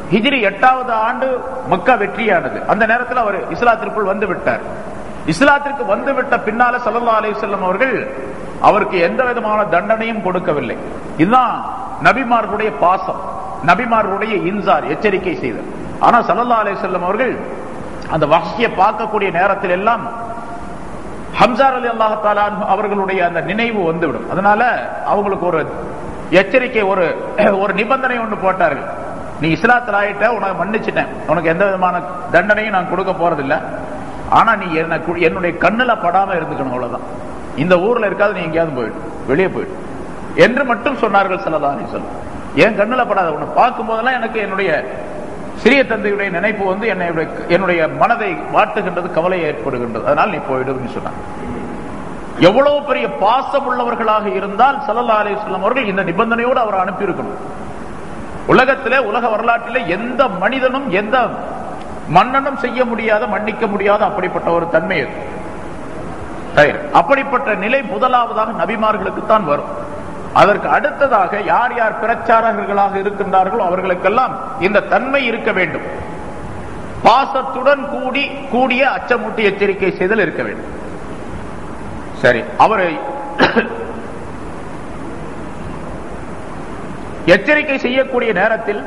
ஹிஜ்ரி எட்டாவது ஆண்டு மக்கா வெற்றியானது அந்த நேரத்தில் அவர் இஸ்லாத்திற்குள் வந்து விட்டார் இஸ்லாத்திற்கு வந்து விட்ட பின்னால சல்லா அலிசல்லம் அவர்கள் அவருக்கு எந்த விதமான தண்டனையும் கொடுக்கவில்லை இதுதான் நபிமார்களுடைய பாசம் நபிமார்களுடைய இன்சார் எச்சரிக்கை செய்தல் ஆனா சல்லா அலிசல்லம் அவர்கள் அந்த வஹ்ஷியை பார்க்கக்கூடிய நேரத்தில் எல்லாம் ஹம்சார் அலி அல்லாஹாலா அவர்களுடைய அந்த நினைவு வந்துவிடும் அதனால அவங்களுக்கு ஒரு எச்சரிக்கை ஒரு ஒரு நிபந்தனை ஒன்று போட்டார்கள் நீ இஸ்லாத்தில் ஆயிட்ட உனக்கு மன்னிச்சிட்டேன் உனக்கு எந்த விதமான தண்டனையும் நான் கொடுக்க போறதில்ல ஆனா நீ எனக்கு என்னுடைய கண்ணுல படாம இருந்துக்கணும் அவ்வளவுதான் இந்த ஊர்ல இருக்காது நீ எங்கேயாவது போயிடு வெளியே போயிடு என்று மட்டும் சொன்னார்கள் சல்லா அலி சொல்லம் என் கண்ணுல படாத உன்னை பார்க்கும் போதெல்லாம் எனக்கு என்னுடைய சிறிய தந்தையுடைய நினைப்பு வந்து என்னுடைய என்னுடைய மனதை வாட்டுகின்றது கவலை ஏற்படுகின்றது அதனால் நீ போயிடுன்னு சொன்னாங்க எவ்வளவு பெரிய பாசம் உள்ளவர்களாக இருந்தால் சல்லா அலிஸ்லாம் அவர்கள் இந்த நிபந்தனையோடு அவர் அனுப்பியிருக்கணும் உலகத்திலே உலக வரலாற்றிலே எந்த மனிதனும் எந்த மன்னனும் செய்ய முடியாத மன்னிக்க முடியாத அப்படிப்பட்ட ஒரு தன்மை அது அப்படிப்பட்ட நிலை முதலாவதாக நபிமார்களுக்கு தான் வரும் அதற்கு அடுத்ததாக யார் யார் பிரச்சாரகர்களாக இருக்கின்றார்களோ அவர்களுக்கெல்லாம் இந்த தன்மை இருக்க வேண்டும் பாசத்துடன் கூடி கூடிய அச்சமூட்டி எச்சரிக்கை செய்தல் இருக்க வேண்டும் சரி அவரை எச்சரிக்கை செய்யக்கூடிய நேரத்தில்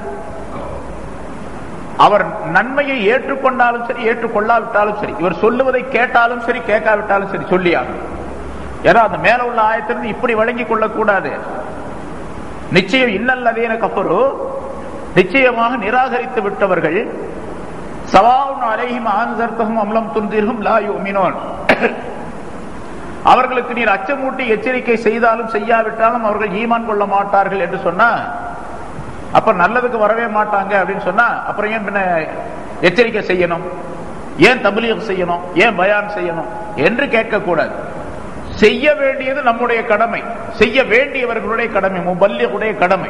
அவர் நன்மையை ஏற்றுக்கொண்டாலும் சரி ஏற்றுக்கொள்ளாவிட்டாலும் சரி இவர் சொல்லுவதை கேட்டாலும் சரி கேட்காவிட்டாலும் சரி சொல்லியாகும் ஏன்னா அந்த மேல உள்ள ஆயத்திலிருந்து இப்படி வழங்கிக் கொள்ளக்கூடாது நிச்சயம் இன்னல்லதேன கப்பரு நிச்சயமாக நிராகரித்து விட்டவர்கள் சவாவுன் அலைஹிம் ஆன்சர்த்தகும் அம்லம் துந்திரும் லா யுமினோன் அவர்களுக்கு நீர் அச்சமூட்டி எச்சரிக்கை செய்தாலும் செய்யாவிட்டாலும் அவர்கள் ஈமான் கொள்ள மாட்டார்கள் என்று சொன்னா அப்ப நல்லதுக்கு வரவே மாட்டாங்க அப்படின்னு சொன்னா அப்புறம் ஏன் பின்ன எச்சரிக்கை செய்யணும் ஏன் தபிலியம் செய்யணும் ஏன் பயான் செய்யணும் என்று கேட்கக்கூடாது செய்ய வேண்டியது நம்முடைய கடமை செய்ய வேண்டியவர்களுடைய கடமை முபல்லியுடைய கடமை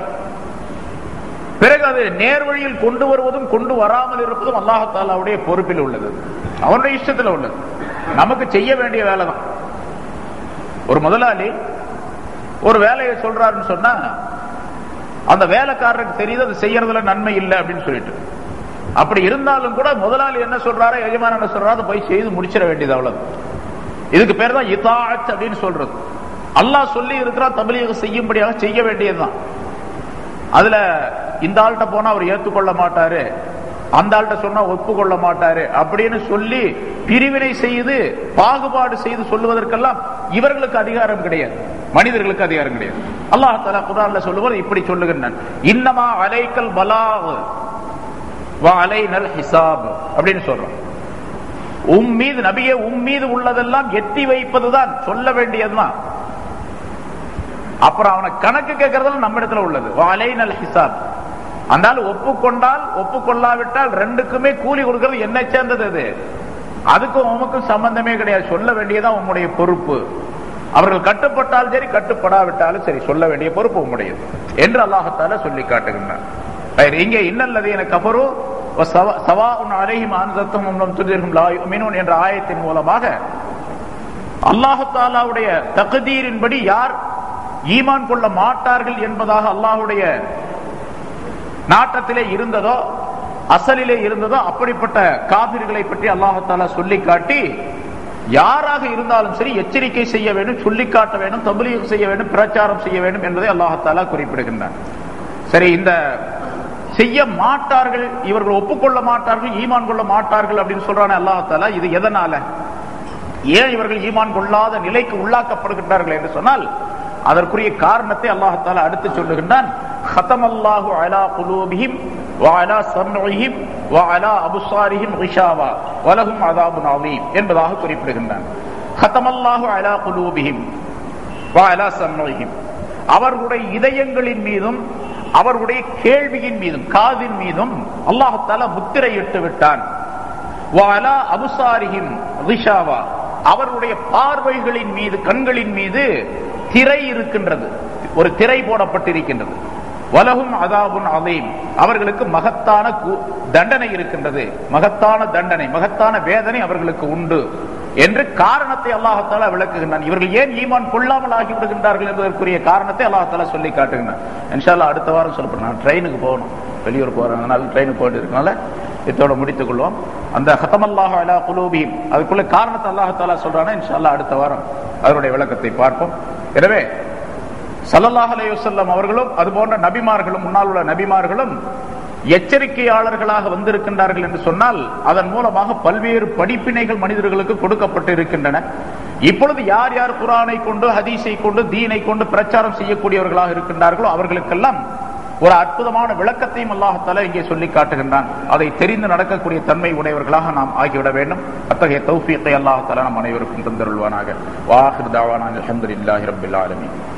பிறகு அது நேர்வழியில் கொண்டு வருவதும் கொண்டு வராமல் இருப்பதும் அல்லாஹாலாவுடைய பொறுப்பில் உள்ளது அவனுடைய இஷ்டத்தில் உள்ளது நமக்கு செய்ய வேண்டிய வேலை தான் ஒரு முதலாளி ஒரு வேலையை சொல்றாருன்னு சொன்னா அந்த வேலைக்காரருக்கு தெரியுது அது செய்யறதுல நன்மை இல்லை அப்படின்னு சொல்லிட்டு அப்படி இருந்தாலும் கூட முதலாளி என்ன சொல்றாரோ எஜமான என்ன சொல்றாரோ போய் செய்து முடிச்சிட வேண்டியது அவ்வளவு இதுக்கு பேர் தான் இதாத் அப்படின்னு சொல்றது அல்லாஹ் சொல்லி இருக்கிறா தமிழக செய்யும்படியாக செய்ய வேண்டியதுதான் அதுல இந்த ஆள்கிட்ட போனா அவர் ஏத்துக்கொள்ள மாட்டாரு அந்த ஆள்கிட்ட சொன்னா ஒப்புக்கொள்ள மாட்டாரு அப்படின்னு சொல்லி பிரிவினை செய்து பாகுபாடு செய்து சொல்லுவதற்கெல்லாம் இவர்களுக்கு அதிகாரம் கிடையாது மனிதர்களுக்கு அதிகாரம் கிடையாது அல்லாஹ் தலா குரான்ல சொல்லுவது இப்படி சொல்லுகின்றான் இன்னமா அலைக்கல் பலாக் அலை நல் ஹிசாப் அப்படின்னு சொல்றோம் உம் மீது நபியே உம் மீது உள்ளதெல்லாம் எத்தி வைப்பதுதான் சொல்ல வேண்டியதுதான் அப்புறம் அவனை கணக்கு கேட்கறதுல நம்ம இடத்துல உள்ளது வாலை நல் ஹிசாப் அந்த ஒப்புக்கொண்டால் ஒப்புக்கொள்ளாவிட்டால் ரெண்டுக்குமே கூலி கொடுக்கிறது என்ன சேர்ந்தது அது அதுக்கும் உமக்கும் சம்பந்தமே கிடையாது சொல்ல வேண்டியதான் உங்களுடைய பொறுப்பு அவர்கள் கட்டுப்பட்டால் சரி கட்டுப்படாவிட்டாலும் சரி சொல்ல வேண்டிய பொறுப்பு உங்களுடையது என்று அல்லாஹத்தால சொல்லி காட்டுகின்றார் இங்கே இன்னல்லது எனக்கு அப்புறம் என்ற ஆயத்தின் மூலமாக அல்லாஹாலாவுடைய தகுதீரின்படி யார் ஈமான் கொள்ள மாட்டார்கள் என்பதாக அல்லாஹுடைய நாட்டத்திலே இருந்ததோ அசலிலே இருந்ததோ அப்படிப்பட்ட காபிர்களை பற்றி அல்லாஹாலா சொல்லி காட்டி யாராக இருந்தாலும் சரி எச்சரிக்கை செய்ய வேண்டும் சொல்லி காட்ட வேண்டும் தபலீகம் செய்ய வேண்டும் பிரச்சாரம் செய்ய வேண்டும் என்பதை அல்லாஹாலா குறிப்பிடுகின்றார் சரி இந்த செய்ய மாட்டார்கள் இவர்கள் ஒப்புக்கொள்ள மாட்டார்கள் ஈமான் கொள்ள மாட்டார்கள் அப்படின்னு சொல்றானே அல்லாஹாலா இது எதனால ஏன் இவர்கள் ஈமான் கொள்ளாத நிலைக்கு உள்ளாக்கப்படுகின்றார்கள் என்று சொன்னால் அதற்குரிய காரணத்தை அல்லாஹால அடுத்து சொல்லுகின்றான் ختم الله على قلوبهم وعلى سمعهم وعلى أبصارهم غشاوة ولهم عذاب عظيم என்பதாக குறிப்பிடுகின்றான் ختم الله على قلوبهم وعلى سمعهم அவர்களுடைய இதயங்களின் மீதும் அவர்களுடைய கேள்வியின் மீதும் காதின் மீதும் அல்லாஹால முத்திரையிட்டு விட்டான் வாலா அபுசாரிஹிம் ரிஷாவா அவருடைய பார்வைகளின் மீது கண்களின் மீது திரை இருக்கின்றது ஒரு திரை போடப்பட்டிருக்கின்றது வலகும் அதாபுன் அதீம் அவர்களுக்கு மகத்தான தண்டனை இருக்கின்றது மகத்தான தண்டனை மகத்தான வேதனை அவர்களுக்கு உண்டு என்று காரணத்தை அல்லாஹால விளக்குகின்றான் இவர்கள் ஏன் ஈமான் கொள்ளாமல் ஆகிவிடுகின்றார்கள் என்பதற்குரிய காரணத்தை அல்லாஹால சொல்லி காட்டுகின்றான் இன்ஷால்லா அடுத்த வாரம் சொல்லப்படும் நான் ட்ரெயினுக்கு போகணும் வெளியூர் போறதுனால ட்ரெயினுக்கு போயிட்டு இருக்கனால இதோட முடித்துக் கொள்வோம் அந்த ஹத்தமல்லாஹு அலா குலூபிஹிம் அதுக்குள்ள காரணத்தை அல்லாஹ் தாலா சொல்றானா இன்ஷால்லா அடுத்த வாரம் அதனுடைய விளக்கத்தை பார்ப்போம் எனவே சல்லல்லாஹ் அலைஹி வஸல்லம் அவர்களும் அது போன்ற நபிமார்களும் முன்னால் உள்ள நபிமார்களும் எச்சரிக்கையாளர்களாக வந்திருக்கின்றார்கள் என்று சொன்னால் அதன் மூலமாக பல்வேறு படிப்பினைகள் மனிதர்களுக்கு கொடுக்கப்பட்டு இருக்கின்றன இப்பொழுது யார் யார் குரானை கொண்டு ஹதீஸை கொண்டு தீனை கொண்டு பிரச்சாரம் செய்யக்கூடியவர்களாக இருக்கின்றார்களோ அவர்களுக்கெல்லாம் ஒரு அற்புதமான விளக்கத்தையும் அல்லாஹால இங்கே சொல்லி காட்டுகின்றான் அதை தெரிந்து நடக்கக்கூடிய தன்மை உடையவர்களாக நாம் ஆகிவிட வேண்டும் அத்தகைய தௌஃபீத்தை அல்லாஹால நம் அனைவருக்கும் தந்தருள்வானாக வாஹிர் தாவானா அல்ஹம்துலில்லாஹி ரப்பில் ஆலமீன்